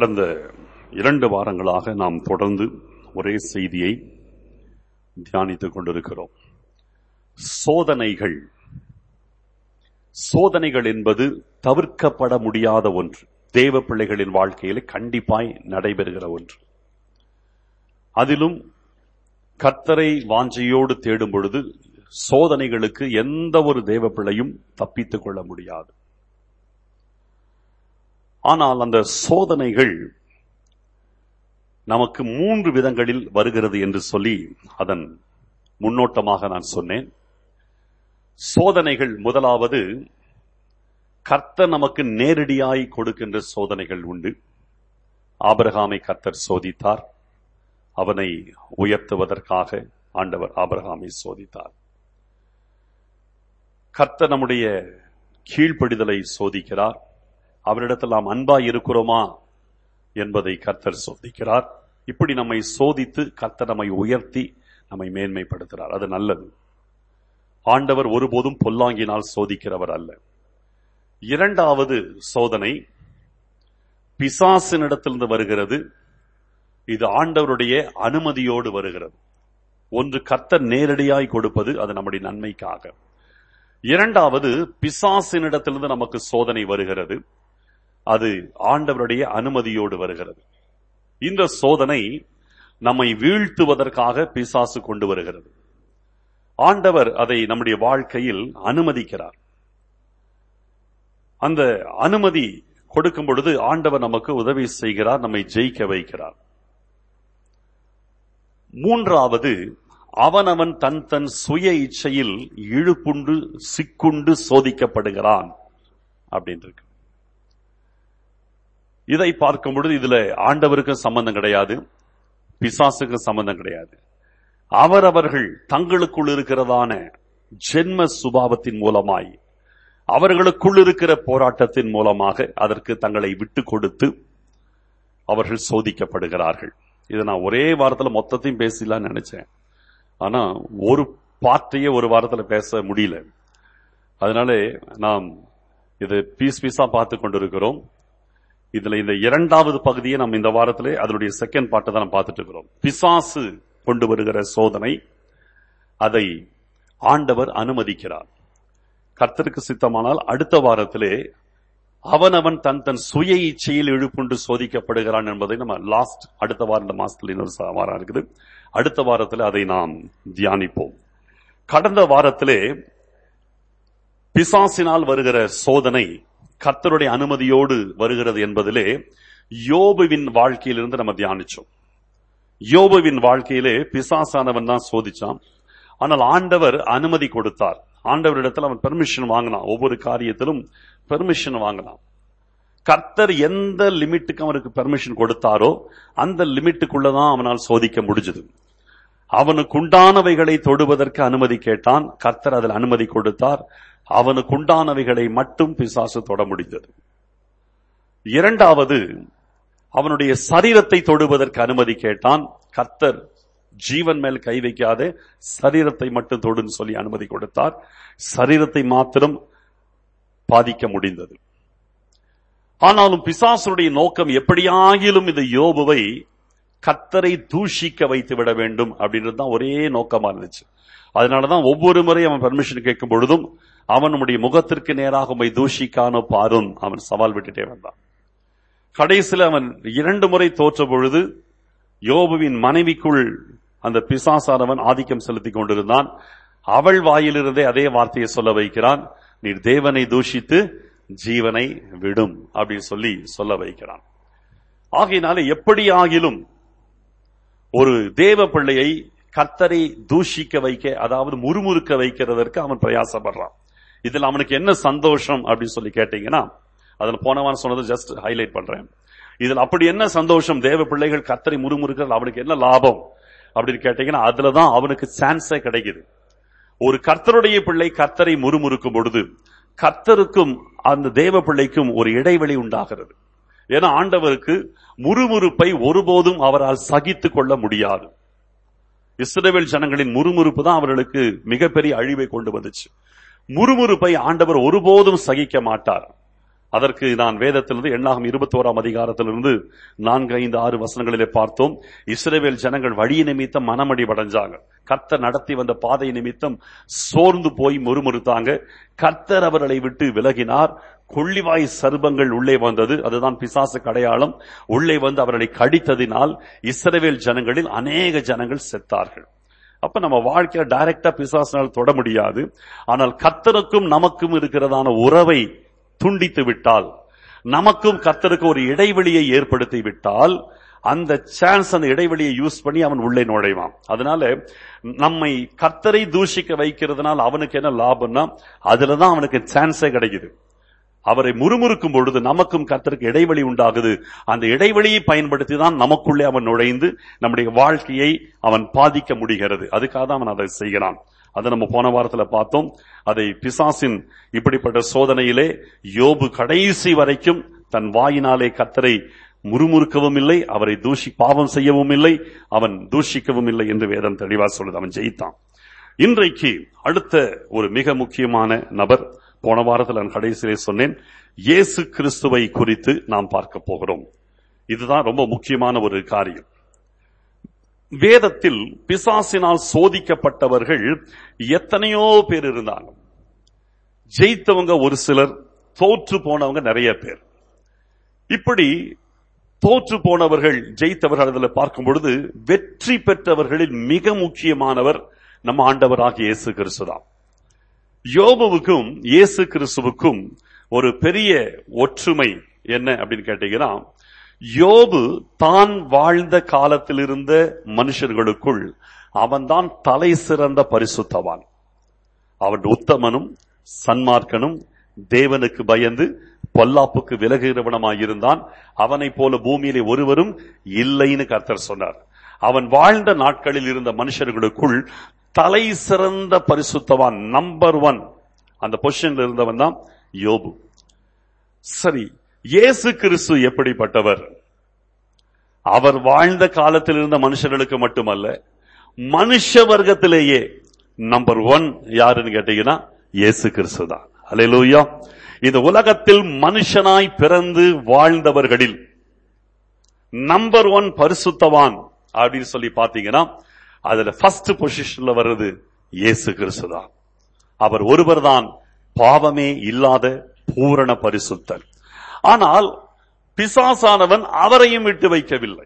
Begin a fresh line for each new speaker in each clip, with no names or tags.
கடந்த இரண்டு வாரங்களாக நாம் தொடர்ந்து ஒரே செய்தியை தியானித்துக் கொண்டிருக்கிறோம் சோதனைகள் சோதனைகள் என்பது தவிர்க்கப்பட முடியாத ஒன்று தேவ பிள்ளைகளின் வாழ்க்கையில் கண்டிப்பாய் நடைபெறுகிற ஒன்று அதிலும் கர்த்தரை வாஞ்சையோடு தேடும் பொழுது சோதனைகளுக்கு எந்த ஒரு தேவ பிள்ளையும் தப்பித்துக் கொள்ள முடியாது ஆனால் அந்த சோதனைகள் நமக்கு மூன்று விதங்களில் வருகிறது என்று சொல்லி அதன் முன்னோட்டமாக நான் சொன்னேன் சோதனைகள் முதலாவது கர்த்தர் நமக்கு நேரடியாய் கொடுக்கின்ற சோதனைகள் உண்டு ஆபிரகாமை கர்த்தர் சோதித்தார் அவனை உயர்த்துவதற்காக ஆண்டவர் ஆபிரகாமை சோதித்தார் கர்த்தர் நம்முடைய கீழ்ப்படிதலை சோதிக்கிறார் அவரிடத்தில் நாம் அன்பாய் இருக்கிறோமா என்பதை கர்த்தர் சோதிக்கிறார் இப்படி நம்மை சோதித்து கர்த்தர் நம்மை உயர்த்தி நம்மை மேன்மைப்படுத்துகிறார் அது நல்லது ஆண்டவர் ஒருபோதும் பொல்லாங்கினால் சோதிக்கிறவர் அல்ல இரண்டாவது சோதனை பிசாசினிடத்திலிருந்து வருகிறது இது ஆண்டவருடைய அனுமதியோடு வருகிறது ஒன்று கர்த்தர் நேரடியாய் கொடுப்பது அது நம்முடைய நன்மைக்காக இரண்டாவது பிசாசினிடத்திலிருந்து நமக்கு சோதனை வருகிறது அது ஆண்டவருடைய அனுமதியோடு வருகிறது இந்த சோதனை நம்மை வீழ்த்துவதற்காக பிசாசு கொண்டு வருகிறது ஆண்டவர் அதை நம்முடைய வாழ்க்கையில் அனுமதிக்கிறார் அந்த அனுமதி கொடுக்கும் பொழுது ஆண்டவர் நமக்கு உதவி செய்கிறார் நம்மை ஜெயிக்க வைக்கிறார் மூன்றாவது அவனவன் தன் தன் சுய இச்சையில் இழுப்புண்டு சிக்குண்டு சோதிக்கப்படுகிறான் அப்படின்னு இருக்கு இதை பார்க்கும் பொழுது இதுல ஆண்டவருக்கும் சம்பந்தம் கிடையாது பிசாசுக்கும் சம்பந்தம் கிடையாது அவரவர்கள் தங்களுக்குள் இருக்கிறதான ஜென்ம சுபாவத்தின் மூலமாய் அவர்களுக்குள் இருக்கிற போராட்டத்தின் மூலமாக அதற்கு தங்களை விட்டு கொடுத்து அவர்கள் சோதிக்கப்படுகிறார்கள் இதை நான் ஒரே வாரத்தில் மொத்தத்தையும் பேசலாம்னு நினைச்சேன் ஆனா ஒரு பாட்டையே ஒரு வாரத்தில் பேச முடியல அதனால நாம் இது பீஸ் பீஸா பார்த்து கொண்டிருக்கிறோம் இதுல இந்த இரண்டாவது பகுதியை நம்ம இந்த வாரத்திலே அதனுடைய செகண்ட் பாட்டை தான் நம்ம பார்த்துட்டு இருக்கிறோம் பிசாசு கொண்டு வருகிற சோதனை அதை ஆண்டவர் அனுமதிக்கிறார் கர்த்தருக்கு சித்தமானால் அடுத்த வாரத்திலே அவனவன் தன் தன் சுய இச்சையில் இழுப்புண்டு சோதிக்கப்படுகிறான் என்பதை நம்ம லாஸ்ட் அடுத்த வாரம் இந்த மாசத்துல இன்னொரு ச- வாரம் இருக்குது அடுத்த வாரத்தில் அதை நாம் தியானிப்போம் கடந்த வாரத்திலே பிசாசினால் வருகிற சோதனை கர்த்தருடைய அனுமதியோடு வருகிறது என்பதிலே யோபுவின் வாழ்க்கையிலிருந்து நம்ம தியானிச்சோம் யோபுவின் வாழ்க்கையிலே பிசாசானவன் தான் சோதிச்சான் ஆனால் ஆண்டவர் அனுமதி கொடுத்தார் ஆண்டவரிடத்தில் அவன் பெர்மிஷன் வாங்கினான் ஒவ்வொரு காரியத்திலும் பெர்மிஷன் வாங்கினான் கர்த்தர் எந்த லிமிட்டுக்கு அவனுக்கு பெர்மிஷன் கொடுத்தாரோ அந்த லிமிட்டுக்குள்ளதான் அவனால் சோதிக்க முடிஞ்சது அவனுக்கு உண்டானவைகளை தொடுவதற்கு அனுமதி கேட்டான் கர்த்தர் அதில் அனுமதி கொடுத்தார் அவனுக்கு உண்டானவைகளை மட்டும் பிசாசு தொட முடிந்தது இரண்டாவது அவனுடைய சரீரத்தை தொடுவதற்கு அனுமதி கேட்டான் கர்த்தர் ஜீவன் மேல் கை வைக்காதே சரீரத்தை மட்டும் தொடுன்னு சொல்லி அனுமதி கொடுத்தார் சரீரத்தை மாத்திரம் பாதிக்க முடிந்தது ஆனாலும் பிசாசுடைய நோக்கம் எப்படியாகிலும் இந்த யோபுவை கத்தரை தூஷிக்க வைத்து விட வேண்டும் அப்படின்றது தான் ஒரே நோக்கமா இருந்துச்சு அதனாலதான் ஒவ்வொரு முறை அவன் பெர்மிஷன் கேட்கும் பொழுதும் அவனுடைய முகத்திற்கு நேராக உம்மை தூஷிக்கானோ பாரும் அவன் சவால் விட்டுட்டே வந்தான் கடைசியில் அவன் இரண்டு முறை தோற்ற பொழுது யோபுவின் மனைவிக்குள் அந்த பிசாசானவன் ஆதிக்கம் செலுத்திக் கொண்டிருந்தான் அவள் வாயிலிருந்தே அதே வார்த்தையை சொல்ல வைக்கிறான் நீர் தேவனை தூஷித்து ஜீவனை விடும் அப்படின்னு சொல்லி சொல்ல வைக்கிறான் ஆகையினால எப்படி ஆகிலும் ஒரு தேவ பிள்ளையை கர்த்தரை தூஷிக்க வைக்க அதாவது முறுமுறுக்க வைக்கிறதற்கு அவன் பிரயாசப்படுறான் இதுல அவனுக்கு என்ன சந்தோஷம் அப்படின்னு சொல்லி கேட்டீங்கன்னா அதுல போனவன் சொன்னது ஜஸ்ட் ஹைலைட் பண்றேன் இதுல அப்படி என்ன சந்தோஷம் தேவ பிள்ளைகள் கர்த்தரை முறுமுறுக்கிறது அவனுக்கு என்ன லாபம் அப்படின்னு கேட்டீங்கன்னா அதுலதான் அவனுக்கு சான்ஸே கிடைக்குது ஒரு கர்த்தருடைய பிள்ளை கர்த்தரை முறுமுறுக்கும் பொழுது கர்த்தருக்கும் அந்த தேவ பிள்ளைக்கும் ஒரு இடைவெளி உண்டாகிறது ஏன்னா ஆண்டவருக்கு முறுமுறுப்பை ஒருபோதும் அவரால் சகித்துக் கொள்ள முடியாது இஸ்ரவேல் ஜனங்களின் முறுமுறுப்பு தான் அவர்களுக்கு மிகப்பெரிய அழிவை கொண்டு வந்துச்சு முறுமுறுப்பை ஆண்டவர் ஒருபோதும் சகிக்க மாட்டார் அதற்கு நான் வேதத்திலிருந்து எண்ணாகம் இருபத்தி ஓராம் அதிகாரத்திலிருந்து நான்கு ஐந்து ஆறு வசனங்களிலே பார்த்தோம் இஸ்ரேவேல் ஜனங்கள் வழி நிமித்தம் மனமடி அடைஞ்சாங்க கர்த்தர் நடத்தி வந்த பாதை நிமித்தம் சோர்ந்து போய் முறுமுறுத்தாங்க கர்த்தர் அவர்களை விட்டு விலகினார் கொள்ளிவாய் சர்பங்கள் உள்ளே வந்தது அதுதான் பிசாசு அடையாளம் உள்ளே வந்து அவர்களை கடித்ததினால் இஸ்ரவேல் ஜனங்களில் அநேக ஜனங்கள் செத்தார்கள் அப்ப நம்ம வாழ்க்கையில டைரக்டா பிசாசினால் தொட முடியாது ஆனால் கர்த்தருக்கும் நமக்கும் இருக்கிறதான உறவை துண்டித்து விட்டால் நமக்கும் கர்த்தருக்கு ஒரு இடைவெளியை ஏற்படுத்தி விட்டால் அந்த சான்ஸ் அந்த இடைவெளியை யூஸ் பண்ணி அவன் உள்ளே நுழைவான் அதனால நம்மை கர்த்தரை தூஷிக்க வைக்கிறதுனால அவனுக்கு என்ன லாபம்னா அதுலதான் அவனுக்கு சான்ஸே கிடைக்குது அவரை முறுமுறுக்கும் பொழுது நமக்கும் கர்த்தருக்கு இடைவெளி உண்டாகுது அந்த இடைவெளியை பயன்படுத்தி தான் நமக்குள்ளே அவன் நுழைந்து நம்முடைய வாழ்க்கையை அவன் பாதிக்க முடிகிறது அதுக்காக தான் அவன் அதை செய்கிறான் அதை நம்ம போன வாரத்துல பார்த்தோம் அதை பிசாசின் இப்படிப்பட்ட சோதனையிலே யோபு கடைசி வரைக்கும் தன் வாயினாலே கர்த்தரை முறுமுறுக்கவும் இல்லை அவரை தூஷி பாவம் செய்யவும் இல்லை அவன் தூஷிக்கவும் இல்லை என்று வேதம் தெளிவா சொல்லுது அவன் ஜெயித்தான் இன்றைக்கு அடுத்த ஒரு மிக முக்கியமான நபர் போன வாரத்தில் நான் கடைசியிலே சொன்னேன் இயேசு கிறிஸ்துவை குறித்து நாம் பார்க்க போகிறோம் இதுதான் ரொம்ப முக்கியமான ஒரு காரியம் வேதத்தில் பிசாசினால் சோதிக்கப்பட்டவர்கள் எத்தனையோ பேர் இருந்தாங்க ஜெயித்தவங்க ஒரு சிலர் தோற்று போனவங்க நிறைய பேர் இப்படி தோற்று போனவர்கள் ஜெயித்தவர்கள் அதில் பார்க்கும் பொழுது வெற்றி பெற்றவர்களில் மிக முக்கியமானவர் நம்ம ஆண்டவராகிய இயேசு கிறிஸ்துதான் யோபுவுக்கும் இயேசு கிறிஸ்துவுக்கும் ஒரு பெரிய ஒற்றுமை என்ன அப்படின்னு கேட்டீங்கன்னா யோபு தான் வாழ்ந்த காலத்தில் இருந்த மனுஷர்களுக்குள் அவன்தான் தலை சிறந்த பரிசுத்தவான் அவன் உத்தமனும் சன்மார்க்கனும் தேவனுக்கு பயந்து பொல்லாப்புக்கு விலகுகிறவனமாயிருந்தான் அவனை போல பூமியிலே ஒருவரும் இல்லைன்னு கர்த்தர் சொன்னார் அவன் வாழ்ந்த நாட்களில் இருந்த மனுஷர்களுக்குள் தலை சிறந்த பரிசுத்தவான் நம்பர் ஒன் அந்த பொசிஷன்ல இருந்தவன் தான் யோபு சரி இயேசு கிறிஸ்து எப்படிப்பட்டவர் அவர் வாழ்ந்த காலத்தில் இருந்த மனுஷர்களுக்கு மட்டுமல்ல மனுஷ வர்க்கத்திலேயே நம்பர் ஒன் யாருன்னு கேட்டீங்கன்னா இயேசு கிறிஸ்து தான் அலையலூயா இந்த உலகத்தில் மனுஷனாய் பிறந்து வாழ்ந்தவர்களில் நம்பர் ஒன் பரிசுத்தவான் அப்படின்னு சொல்லி பாத்தீங்கன்னா அதுல ஃபர்ஸ்ட் பொசிஷன்ல வர்றது இயேசு கிறிஸ்து தான் அவர் ஒருவர் தான் பாவமே இல்லாத பூரண பரிசுத்தர் ஆனால் பிசாசானவன் அவரையும் விட்டு வைக்கவில்லை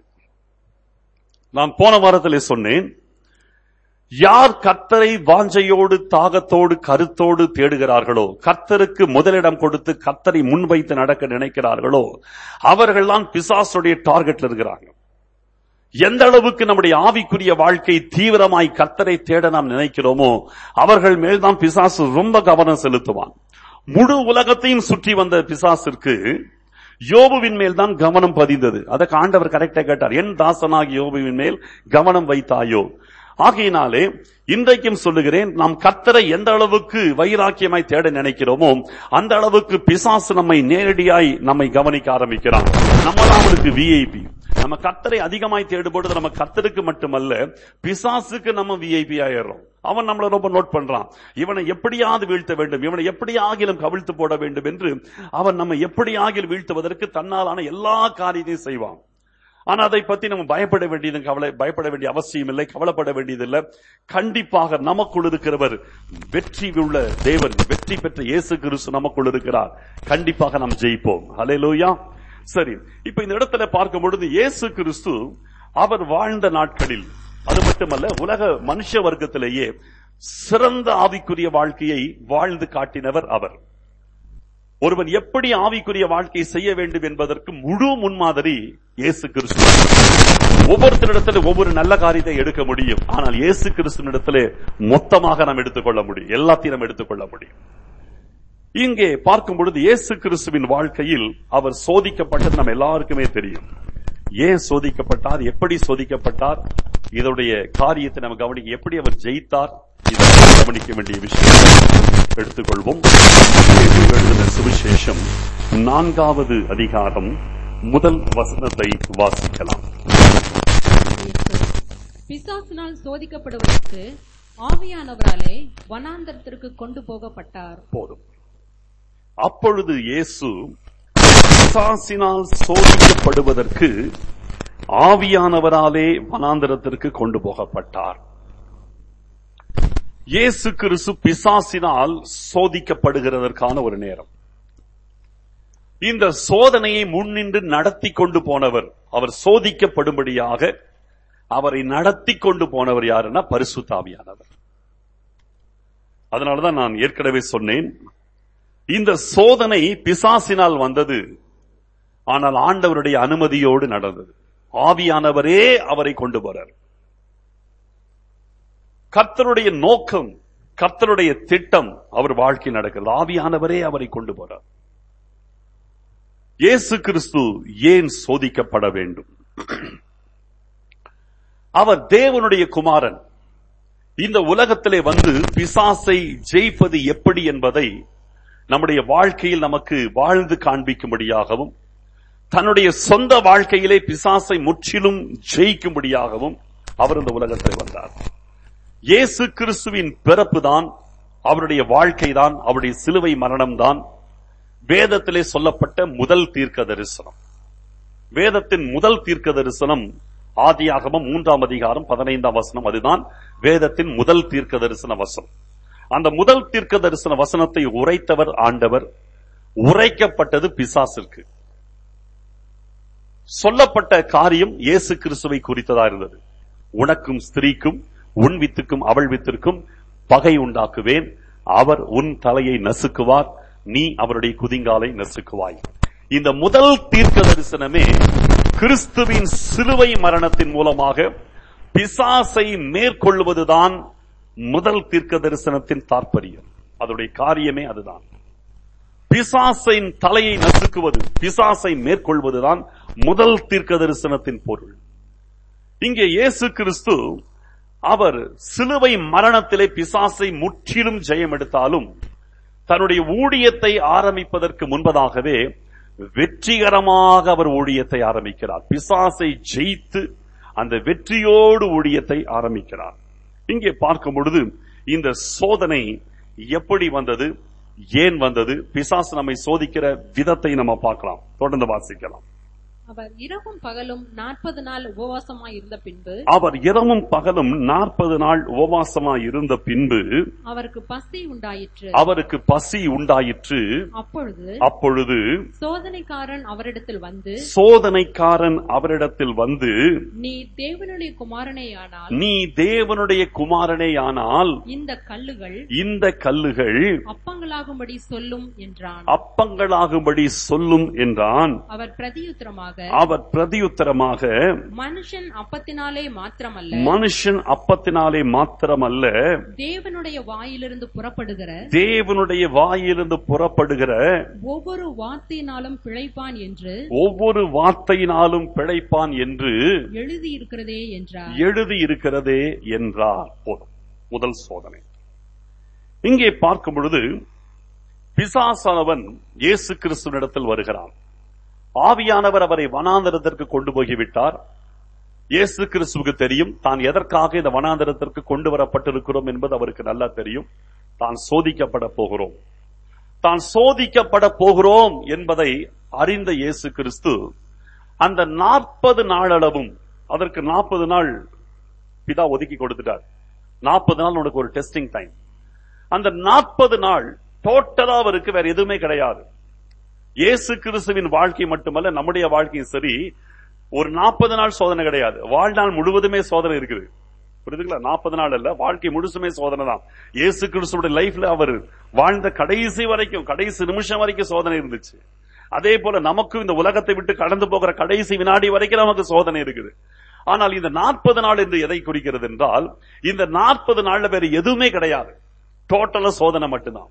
நான் போன வாரத்திலே சொன்னேன் யார் கர்த்தரை வாஞ்சையோடு தாகத்தோடு கருத்தோடு தேடுகிறார்களோ கர்த்தருக்கு முதலிடம் கொடுத்து கர்த்தரை முன்வைத்து நடக்க நினைக்கிறார்களோ அவர்கள்தான் பிசாசுடைய டார்கெட்ல இருக்கிறாங்க எந்த அளவுக்கு நம்முடைய ஆவிக்குரிய வாழ்க்கை தீவிரமாய் கர்த்தரை தேட நாம் நினைக்கிறோமோ அவர்கள் மேல்தான் பிசாசு ரொம்ப கவனம் செலுத்துவான் முழு உலகத்தையும் சுற்றி வந்த பிசாசிற்கு யோபுவின் மேல் தான் கவனம் பதிந்தது அதற்கு ஆண்டவர் கரெக்டா கேட்டார் என் தாசனாகி யோபுவின் மேல் கவனம் வைத்தாயோ ஆகையினாலே இன்றைக்கும் சொல்லுகிறேன் நாம் கர்த்தரை எந்த அளவுக்கு வைராக்கியமாய் தேட நினைக்கிறோமோ அந்த அளவுக்கு பிசாசு நம்மை நேரடியாய் நம்மை கவனிக்க ஆரம்பிக்கிறான் நம்ம அவனுக்கு விஐபி நம்ம கர்த்தரை அதிகமாய் தேடுபொழுது நம்ம கர்த்தருக்கு மட்டுமல்ல பிசாசுக்கு நம்ம விஐபி ஆயிடுறோம் அவன் நம்மளை ரொம்ப நோட் பண்றான் இவனை எப்படியாவது வீழ்த்த வேண்டும் இவனை எப்படி ஆகிலும் கவிழ்த்து போட வேண்டும் என்று அவன் நம்ம எப்படி ஆகிலும் வீழ்த்துவதற்கு தன்னாலான எல்லா காரியத்தையும் செய்வான் ஆனா அதை பத்தி நம்ம பயப்பட வேண்டியது கவலை பயப்பட வேண்டிய அவசியம் இல்லை கவலைப்பட வேண்டியதில்லை கண்டிப்பாக நமக்குள் இருக்கிறவர் வெற்றி உள்ள தேவன் வெற்றி பெற்ற இயேசு கிறிஸ்து நமக்குள் இருக்கிறார் கண்டிப்பாக நாம் ஜெயிப்போம் ஹalleluya சரி இப்ப இந்த இடத்துல பார்க்கும் பொழுது இயேசு கிறிஸ்து அவர் வாழ்ந்த நாட்களில் அது மட்டுமல்ல உலக மனுஷ வர்க்கத்திலேயே சிறந்த ஆவிக்குரிய வாழ்க்கையை வாழ்ந்து காட்டினவர் அவர் ஒருவன் எப்படி ஆவிக்குரிய வாழ்க்கை செய்ய வேண்டும் என்பதற்கு முழு முன்மாதிரி இயேசு கிறிஸ்து ஒவ்வொருத்தரிடத்துல ஒவ்வொரு நல்ல காரியத்தை எடுக்க முடியும் ஆனால் இயேசு கிறிஸ்துவினிடத்திலே மொத்தமாக நாம் எடுத்துக்கொள்ள முடியும் எல்லாத்தையும் நாம் எடுத்துக்கொள்ள முடியும் இங்கே பார்க்கும் பொழுது இயேசு கிறிஸ்துவின் வாழ்க்கையில் அவர் சோதிக்கப்பட்டது நம்ம எல்லாருக்குமே தெரியும் ஏன் சோதிக்கப்பட்டார் எப்படி சோதிக்கப்பட்டார் இதனுடைய காரியத்தை நம்ம கவனிக்க எப்படி அவர் ஜெயித்தார் இதை கவனிக்க வேண்டிய விஷயம் எடுத்துக்கொள்வோம் எழுதின சுவிசேஷம் நான்காவது அதிகாரம் முதல் வசனத்தை வாசிக்கலாம்
பிசாசினால் சோதிக்கப்படுவதற்கு ஆவியானவராலே வனாந்தரத்திற்கு கொண்டு போகப்பட்டார்
போதும் அப்பொழுது இயேசு பிசாசினால் சோதிக்கப்படுவதற்கு ஆவியானவராலே வனாந்தரத்திற்கு கொண்டு போகப்பட்டார் இயேசு கிறிஸ்து பிசாசினால் சோதிக்கப்படுகிறதற்கான ஒரு நேரம் இந்த சோதனையை முன்னின்று நடத்தி கொண்டு போனவர் அவர் சோதிக்கப்படும்படியாக அவரை நடத்தி கொண்டு போனவர் யாருன்னா பரிசுத்தாவியானவர் அதனாலதான் நான் ஏற்கனவே சொன்னேன் இந்த சோதனை பிசாசினால் வந்தது ஆனால் ஆண்டவருடைய அனுமதியோடு நடந்தது ஆவியானவரே அவரை கொண்டு போறார் கர்த்தருடைய நோக்கம் கர்த்தருடைய திட்டம் அவர் வாழ்க்கை நடக்கிறது ஆவியானவரே அவரை கொண்டு போறார் இயேசு கிறிஸ்து ஏன் சோதிக்கப்பட வேண்டும் அவர் தேவனுடைய குமாரன் இந்த உலகத்திலே வந்து பிசாசை ஜெயிப்பது எப்படி என்பதை நம்முடைய வாழ்க்கையில் நமக்கு வாழ்ந்து காண்பிக்கும்படியாகவும் தன்னுடைய சொந்த வாழ்க்கையிலே பிசாசை முற்றிலும் ஜெயிக்கும்படியாகவும் அவர் இந்த உலகத்தில் வந்தார் இயேசு கிறிஸ்துவின் பிறப்பு தான் அவருடைய வாழ்க்கை தான் அவருடைய சிலுவை மரணம் தான் வேதத்திலே சொல்லப்பட்ட முதல் தீர்க்க தரிசனம் வேதத்தின் முதல் தீர்க்க தரிசனம் ஆதியாகமம் மூன்றாம் அதிகாரம் பதினைந்தாம் வசனம் அதுதான் வேதத்தின் முதல் தீர்க்க தரிசன வசனம் அந்த முதல் தீர்க்க தரிசன வசனத்தை உரைத்தவர் ஆண்டவர் உரைக்கப்பட்டது பிசாசிற்கு சொல்லப்பட்ட காரியம் இயேசு கிறிஸ்துவை குறித்ததா இருந்தது உனக்கும் ஸ்திரீக்கும் உன் வித்துக்கும் அவள் வித்திற்கும் பகை உண்டாக்குவேன் அவர் உன் தலையை நசுக்குவார் நீ அவருடைய குதிங்காலை நசுக்குவாய் இந்த முதல் தீர்க்க தரிசனமே கிறிஸ்துவின் சிலுவை மரணத்தின் மூலமாக பிசாசை மேற்கொள்வதுதான் முதல் தீர்க்க தரிசனத்தின் தாற்பயம் அதனுடைய காரியமே அதுதான் பிசாசின் தலையை நசுக்குவது பிசாசை மேற்கொள்வதுதான் முதல் தீர்க்க தரிசனத்தின் பொருள் இங்கே இயேசு கிறிஸ்து அவர் சிலுவை மரணத்திலே பிசாசை முற்றிலும் ஜெயம் எடுத்தாலும் தன்னுடைய ஊழியத்தை ஆரம்பிப்பதற்கு முன்பதாகவே வெற்றிகரமாக அவர் ஊழியத்தை ஆரம்பிக்கிறார் பிசாசை ஜெயித்து அந்த வெற்றியோடு ஊழியத்தை ஆரம்பிக்கிறார் இங்கே பார்க்கும் பொழுது இந்த சோதனை எப்படி வந்தது ஏன் வந்தது பிசாசு நம்மை சோதிக்கிற விதத்தை நம்ம பார்க்கலாம் தொடர்ந்து வாசிக்கலாம்
அவர் இரவும் பகலும் நாற்பது நாள் உபவாசமாய் இருந்த பின்பு
அவர் இரவும் பகலும் நாற்பது நாள் உபவாசமாய் இருந்த பின்பு
அவருக்கு பசி உண்டாயிற்று
அவருக்கு பசி உண்டாயிற்று
அப்பொழுது
அப்பொழுது
சோதனைக்காரன் அவரிடத்தில் வந்து
சோதனைக்காரன் அவரிடத்தில் வந்து
நீ தேவனுடைய குமாரனேயானால்
நீ தேவனுடைய குமாரனேயானால்
இந்த கல்லுகள்
இந்த கல்லுகள்
அப்பங்களாகும்படி சொல்லும் என்றான்
அப்பங்களாகும்படி சொல்லும் என்றான்
அவர் பிரதியுத்தரமாக
அவர் பிரதியுத்தரமாக
மனுஷன் அப்பத்தினாலே மாத்திரமல்ல
மனுஷன் அப்பத்தினாலே மாத்திரமல்ல
தேவனுடைய வாயிலிருந்து புறப்படுகிற
தேவனுடைய வாயிலிருந்து புறப்படுகிற
ஒவ்வொரு வார்த்தையினாலும் பிழைப்பான் என்று
ஒவ்வொரு வார்த்தையினாலும் பிழைப்பான் என்று
எழுதியிருக்கிறதே என்றார்
எழுதியிருக்கிறதே என்றார் போதும் முதல் சோதனை இங்கே பார்க்கும் பொழுது பிசாசானவன் இயேசு கிறிஸ்துவினிடத்தில் வருகிறான் ஆவியானவர் அவரை வனாந்தரத்திற்கு கொண்டு போய்விட்டார் இயேசு கிறிஸ்துவுக்கு தெரியும் தான் எதற்காக இந்த வனாந்தரத்திற்கு கொண்டு வரப்பட்டிருக்கிறோம் என்பது அவருக்கு நல்லா தெரியும் தான் சோதிக்கப்பட போகிறோம் தான் சோதிக்கப்பட போகிறோம் என்பதை அறிந்த இயேசு கிறிஸ்து அந்த நாற்பது நாளளவும் அதற்கு நாற்பது நாள் பிதா ஒதுக்கி கொடுத்துட்டார் நாற்பது நாள் உனக்கு ஒரு டெஸ்டிங் டைம் அந்த நாற்பது நாள் டோட்டலா அவருக்கு வேற எதுவுமே கிடையாது இயேசு கிறிஸ்துவின் வாழ்க்கை மட்டுமல்ல நம்முடைய வாழ்க்கையும் சரி ஒரு நாற்பது நாள் சோதனை கிடையாது வாழ்நாள் முழுவதுமே சோதனை இருக்குது புரியுதுங்களா நாற்பது நாள் அல்ல வாழ்க்கை முழுசுமே சோதனை தான் இயேசு கிறிஸ்துவோட லைஃப்ல அவர் வாழ்ந்த கடைசி வரைக்கும் கடைசி நிமிஷம் வரைக்கும் சோதனை இருந்துச்சு அதே போல நமக்கும் இந்த உலகத்தை விட்டு கடந்து போகிற கடைசி வினாடி வரைக்கும் நமக்கு சோதனை இருக்குது ஆனால் இந்த நாற்பது நாள் என்று எதை குறிக்கிறது என்றால் இந்த நாற்பது நாள்ல வேற எதுவுமே கிடையாது டோட்டலா சோதனை மட்டும்தான்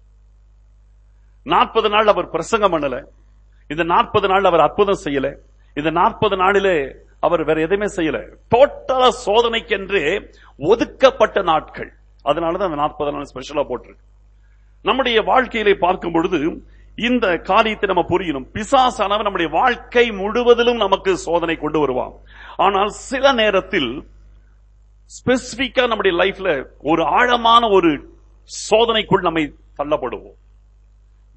நாற்பது நாள் அவர் பிரசங்கம் பண்ணல இந்த நாற்பது நாள் அவர் அற்புதம் செய்யல இந்த நாற்பது நாளிலே அவர் வேற எதுவுமே செய்யல டோட்டலா சோதனைக்கென்றே ஒதுக்கப்பட்ட நாட்கள் அதனாலதான் அந்த நாற்பது நாள் ஸ்பெஷலா போட்டிருக்கு நம்முடைய வாழ்க்கையிலே பார்க்கும் பொழுது இந்த காரியத்தை நம்ம புரியணும் பிசாசானவன் நம்முடைய வாழ்க்கை முழுவதிலும் நமக்கு சோதனை கொண்டு வருவான் ஆனால் சில நேரத்தில் ஸ்பெசிபிக்கா நம்முடைய லைஃப்ல ஒரு ஆழமான ஒரு சோதனைக்குள் நம்மை தள்ளப்படுவோம்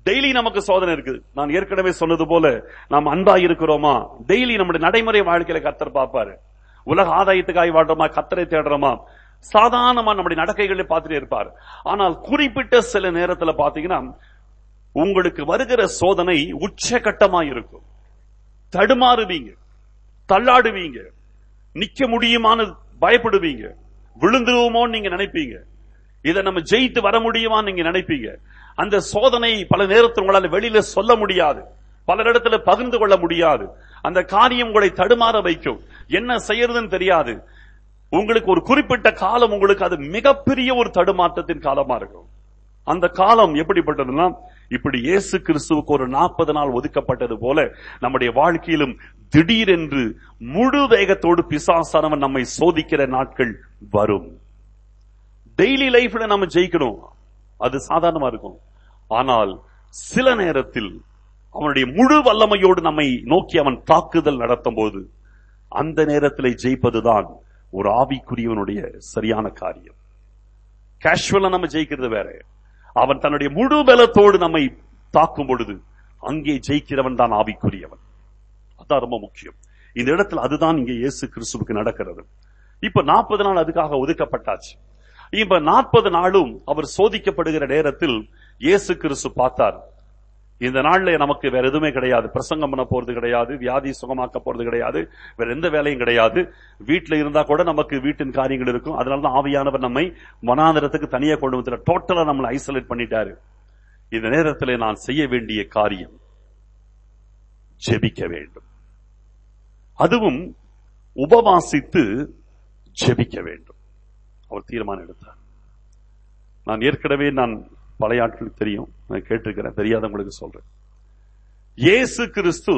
டெய்லி நமக்கு சோதனை இருக்குது நான் ஏற்கனவே சொன்னது போல நாம் அன்பா இருக்கிறோமா டெய்லி நம்முடைய நடைமுறை வாழ்க்கையில கத்தர் பார்ப்பாரு உலக ஆதாயத்துக்காய் வாழ்றோமா கத்தரை தேடுறோமா சாதாரணமா நம்முடைய நடக்கைகளை பார்த்துட்டே இருப்பார் ஆனால் குறிப்பிட்ட சில நேரத்துல பாத்தீங்கன்னா உங்களுக்கு வருகிற சோதனை உச்சகட்டமா இருக்கும் தடுமாறுவீங்க தள்ளாடுவீங்க நிக்க முடியுமான்னு பயப்படுவீங்க விழுந்துருவோமோன்னு நீங்க நினைப்பீங்க இதை நம்ம ஜெயித்து வர முடியுமான்னு நீங்க நினைப்பீங்க அந்த சோதனை பல நேரத்தில் உங்களால வெளியில சொல்ல முடியாது பல இடத்துல பகிர்ந்து கொள்ள முடியாது அந்த காரியம் உங்களை தடுமாற வைக்கும் என்ன செய்யறதுன்னு தெரியாது உங்களுக்கு ஒரு குறிப்பிட்ட காலம் உங்களுக்கு அது மிகப்பெரிய ஒரு தடுமாற்றத்தின் காலமா இருக்கும் அந்த காலம் எப்படிப்பட்டதுன்னா இப்படி இயேசு கிறிஸ்துவுக்கு ஒரு நாற்பது நாள் ஒதுக்கப்பட்டது போல நம்முடைய வாழ்க்கையிலும் திடீரென்று முழு வேகத்தோடு பிசாசானவன் நம்மை சோதிக்கிற நாட்கள் வரும் டெய்லி லைஃப்ல நம்ம ஜெயிக்கணும் அது சாதாரணமா இருக்கும் ஆனால் சில நேரத்தில் அவனுடைய முழு வல்லமையோடு நம்மை நோக்கி அவன் தாக்குதல் நடத்தும் போது அந்த நேரத்தில் ஜெயிப்பதுதான் ஒரு ஆவிக்குரியவனுடைய சரியான காரியம் கேஷுவலா நம்ம ஜெயிக்கிறது வேற அவன் தன்னுடைய முழு பலத்தோடு நம்மை தாக்கும் பொழுது அங்கே ஜெயிக்கிறவன் தான் ஆவிக்குரியவன் அதான் ரொம்ப முக்கியம் இந்த இடத்துல அதுதான் இங்கே இயேசு கிறிஸ்துவுக்கு நடக்கிறது இப்ப நாற்பது நாள் அதுக்காக ஒதுக்கப்பட்டாச்சு இப்ப நாற்பது நாளும் அவர் சோதிக்கப்படுகிற நேரத்தில் இயேசு கிறிஸ்து பார்த்தார் இந்த நாள்ல நமக்கு வேற எதுவுமே கிடையாது பிரசங்கம் பண்ண போறது கிடையாது வியாதி சுகமாக்க போறது கிடையாது வேற எந்த வேலையும் கிடையாது வீட்டுல இருந்தா கூட நமக்கு வீட்டின் காரியங்கள் இருக்கும் அதனாலதான் ஆவியானவர் நம்மை வனாந்திரத்துக்கு தனியா கொண்டு வந்து டோட்டலா நம்மளை ஐசோலேட் பண்ணிட்டாரு இந்த நேரத்தில் நான் செய்ய வேண்டிய காரியம் ஜெபிக்க வேண்டும் அதுவும் உபவாசித்து ஜெபிக்க வேண்டும் அவர் தீர்மானம் எடுத்தார் நான் ஏற்கனவே நான் பழைய ஆட்களுக்கு தெரியும் நான் கேட்டிருக்கிறேன் தெரியாதவங்களுக்கு சொல்றேன் இயேசு கிறிஸ்து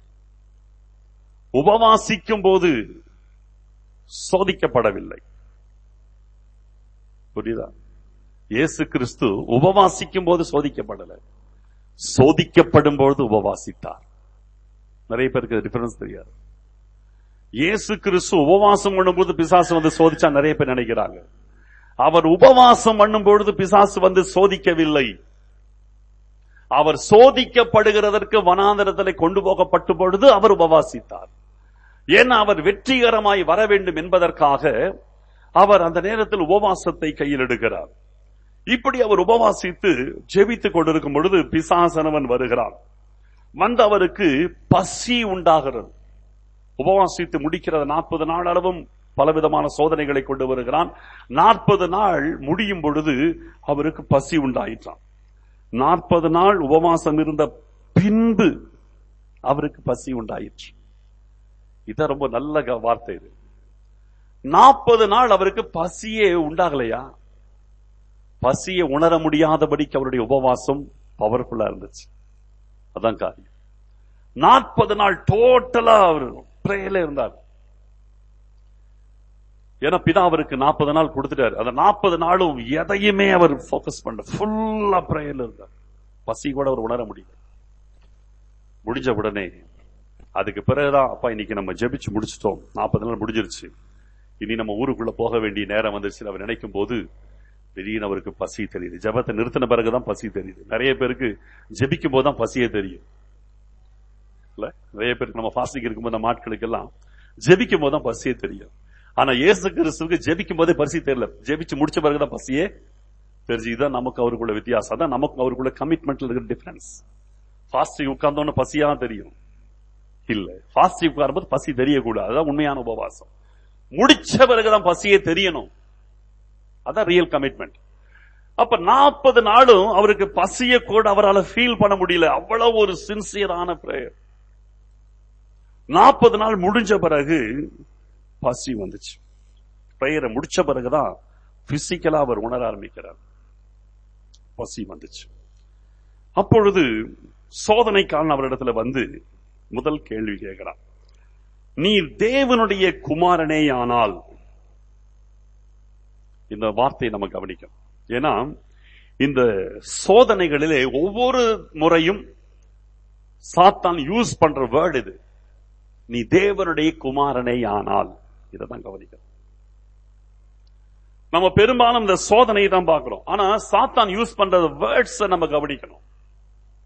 உபவாசிக்கும் போது சோதிக்கப்படவில்லை புரியுதா இயேசு கிறிஸ்து உபவாசிக்கும் போது சோதிக்கப்படல சோதிக்கப்படும் பொழுது உபவாசித்தார் நிறைய பேருக்கு டிஃபரன்ஸ் தெரியாது இயேசு கிறிஸ்து உபவாசம் பண்ணும்போது பிசாசு வந்து சோதிச்சா நிறைய பேர் நினைக்கிறாங்க அவர் உபவாசம் பண்ணும் பொழுது பிசாசு வந்து சோதிக்கவில்லை அவர் சோதிக்கப்படுகிறதற்கு வனாந்தரத்தில் கொண்டு போகப்பட்ட பொழுது அவர் உபவாசித்தார் ஏன்னா அவர் வெற்றிகரமாய் வர வேண்டும் என்பதற்காக அவர் அந்த நேரத்தில் உபவாசத்தை கையில் எடுக்கிறார் இப்படி அவர் உபவாசித்து ஜெபித்துக் கொண்டிருக்கும் பொழுது பிசாசனவன் வருகிறான் வந்து அவருக்கு பசி உண்டாகிறது உபவாசித்து முடிக்கிறது நாற்பது நாள் அளவும் பலவிதமான சோதனைகளை கொண்டு வருகிறான் நாற்பது நாள் முடியும் பொழுது அவருக்கு பசி உண்டாயிற்றான் நாற்பது நாள் உபவாசம் இருந்த பின்பு அவருக்கு பசி உண்டாயிற்று இதான் ரொம்ப நல்ல க- வார்த்தை இது நாற்பது நாள் அவருக்கு பசியே உண்டாகலையா பசியை உணர முடியாதபடிக்கு அவருடைய உபவாசம் பவர்ஃபுல்லா இருந்துச்சு அதான் காரியம் நாற்பது நாள் டோட்டலா அவர் பிரேயர்ல இருந்தார் ஏன்னா பிதா அவருக்கு நாற்பது நாள் கொடுத்துட்டாரு அந்த நாற்பது நாளும் எதையுமே அவர் ஃபோக்கஸ் பண்ண ஃபுல்லா பிரேயர்ல இருந்தார் பசி கூட அவர் உணர முடியல முடிஞ்ச உடனே அதுக்கு பிறகுதான் அப்பா இன்னைக்கு நம்ம ஜெபிச்சு முடிச்சிட்டோம் நாற்பது நாள் முடிஞ்சிருச்சு இனி நம்ம ஊருக்குள்ள போக வேண்டிய நேரம் வந்துருச்சு அவர் நினைக்கும் போது திடீர்னு அவருக்கு பசி தெரியுது ஜெபத்தை நிறுத்தின பிறகுதான் பசி தெரியுது நிறைய பேருக்கு ஜெபிக்கும் போது தான் பசியே தெரியும் இல்ல நிறைய பேருக்கு நம்ம ஃபாஸ்டிங் இருக்கும்போது நம்ம ஆட்களுக்கெல்லாம் ஜெபிக்கும் போது தான் பசியே தெரியும் ஆனா இயேசு கிறிஸ்துவுக்கு ஜெபிக்கும் போதே பசி தெரியல ஜெபிச்சு முடிச்ச பிறகுதான் பசியே தெரிஞ்சு இதுதான் நமக்கு அவருக்குள்ள வித்தியாசம் அதான் நமக்கு அவருக்குள்ள கமிட்மெண்ட்ல இருக்கிற டிஃபரன்ஸ் ஃபாஸ்டிங் உட்கார்ந்தோன்னு பசியா தெரியும் இல்ல ஃபாஸ்டிங் உட்காரும்போது பசி தெரியக்கூடாது அதான் உண்மையான உபவாசம் முடிச்ச பிறகுதான் பசியே தெரியணும் அதான் ரியல் கமிட்மெண்ட் அப்ப நாற்பது நாளும் அவருக்கு பசிய கூட அவரால் ஃபீல் பண்ண முடியல அவ்வளவு ஒரு சின்சியரான பிரேயர் நாற்பது நாள் முடிஞ்ச பிறகு பசி வந்துச்சு பிரேயரை முடிச்ச பிறகுதான் பிசிக்கலா அவர் உணர ஆரம்பிக்கிறார் பசி வந்துச்சு அப்பொழுது சோதனைக்காரன் அவரிடத்துல வந்து முதல் கேள்வி கேட்கிறான் நீ தேவனுடைய குமாரனே ஆனால் இந்த வார்த்தையை நம்ம கவனிக்கணும் ஏன்னா இந்த சோதனைகளிலே ஒவ்வொரு முறையும் சாத்தான் யூஸ் பண்ற வேர்டு இது நீ தேவனுடைய குமாரனே ஆனால் இதைதான் கவனிக்கணும் நம்ம பெரும்பாலும் இந்த சோதனையை தான் பார்க்கிறோம் ஆனா சாத்தான் யூஸ் பண்ற வேர்ட்ஸ் நம்ம கவனிக்கணும்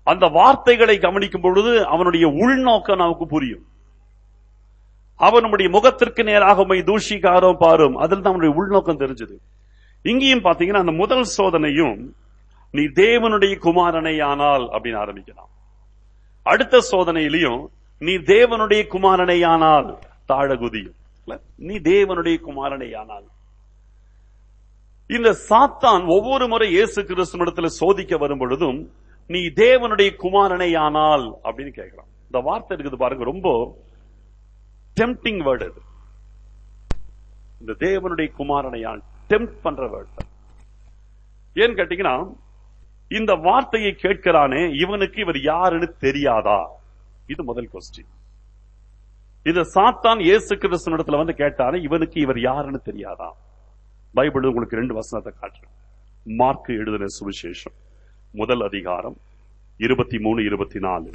அந்த வார்த்தைகளை கவனிக்கும் பொழுது அவனுடைய உள்நோக்கம் நமக்கு புரியும் அவனுடைய முகத்திற்கு நேராக உம்மை தூஷிக்காரோ பாரும் அதில் தான் அவனுடைய உள்நோக்கம் தெரிஞ்சது இங்கேயும் பாத்தீங்கன்னா அந்த முதல் சோதனையும் நீ தேவனுடைய குமாரனை ஆனால் அப்படின்னு ஆரம்பிக்கலாம் அடுத்த சோதனையிலையும் நீ தேவனுடைய குமாரனை ஆனால் தாழகுதியும் இல்ல? நீ தேவனுடைய குமாரனை ஆனால் இந்த சாத்தான் ஒவ்வொரு முறை இயேசு கிறிஸ்துவனிடத்துல சோதிக்க வரும் பொழுதும் நீ தேவனுடைய குமாரனை ஆனால் அப்படின்னு கேட்கிறான் இந்த வார்த்தை இருக்குது பாருங்க ரொம்ப டெம்டிங் வேர்டு அது இந்த தேவனுடைய குமாரனையான் டெம்ட் பண்ற வேர்டு ஏன்னு கேட்டீங்கன்னா இந்த வார்த்தையை கேட்கிறானே இவனுக்கு இவர் யாருன்னு தெரியாதா இது முதல் கொஸ்டின் இது சாத்தான் இயேசு கிறிஸ்துவனிடத்துல வந்து கேட்டானே இவனுக்கு இவர் யாருன்னு தெரியாதா பைபிள் உங்களுக்கு ரெண்டு வசனத்தை காட்டுறேன் மார்க் எழுதின சுவிசேஷம் முதல் அதிகாரம் இருபத்தி மூணு இருபத்தி நாலு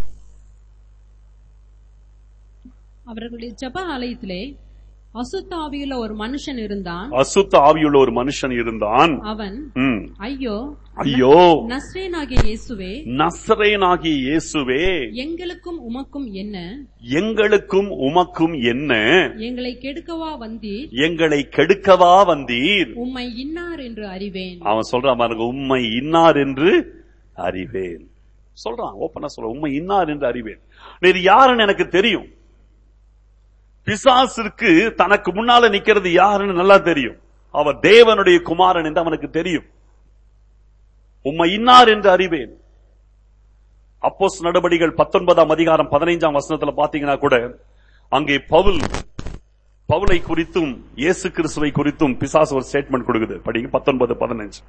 அவர்களுடைய ஜெப ஆலயத்திலே அசுத்த ஆவியுள்ள ஒரு மனுஷன் இருந்தான்
அசுத்த ஆவியுள்ள ஒரு மனுஷன் இருந்தான்
அவன்
ம்.
ஐயோ
ஐயோ
நஸ்ரேனாகிய இயேசுவே
நசரேனாகிய இயேசுவே
எங்களுக்கும் உமக்கும் என்ன
எங்களுக்கும் உமக்கும் என்ன
எங்களை கெடுக்கவா வந்தீர்
எங்களை கெடுக்கவா வந்தீர்
உம்மை இன்னார் என்று அறிவேன்
அவன் சொல்றான் பாருங்க உண்மை இன்னார் என்று அறிவேன் சொல்றான் ஓப்பனா சொல்ற உண்மை இன்னார் என்று அறிவேன் நீர் யாருன்னு எனக்கு தெரியும் பிசாசிற்கு தனக்கு முன்னால நிக்கிறது யாருன்னு நல்லா தெரியும் அவர் தேவனுடைய குமாரன் என்று அவனுக்கு தெரியும் உம்மை இன்னார் என்று அறிவேன் அப்போஸ் நடபடிகள் பத்தொன்பதாம் அதிகாரம் பதினைஞ்சாம் வசனத்துல பாத்தீங்கன்னா கூட அங்கே பவுல் பவுலை குறித்தும் இயேசு கிறிஸ்துவை குறித்தும் பிசாசு ஒரு ஸ்டேட்மெண்ட் கொடுக்குது படிங்க பத்தொன்பது பதினஞ்சு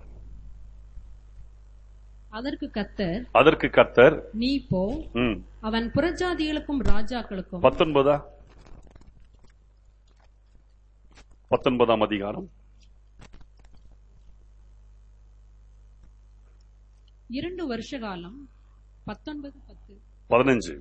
அதற்கு கத்தர்
அதற்கு கர்த்தர்
நீ போ
ம்,
அவன் புறஜாதிகளுக்கும் ராஜாக்களுக்கும்
பத்தொன்பதா பத்தொன்பதாம் அதிகாரம்
இரண்டு வருஷ காலம் பத்தொன்பது பத்து
பதினஞ்சு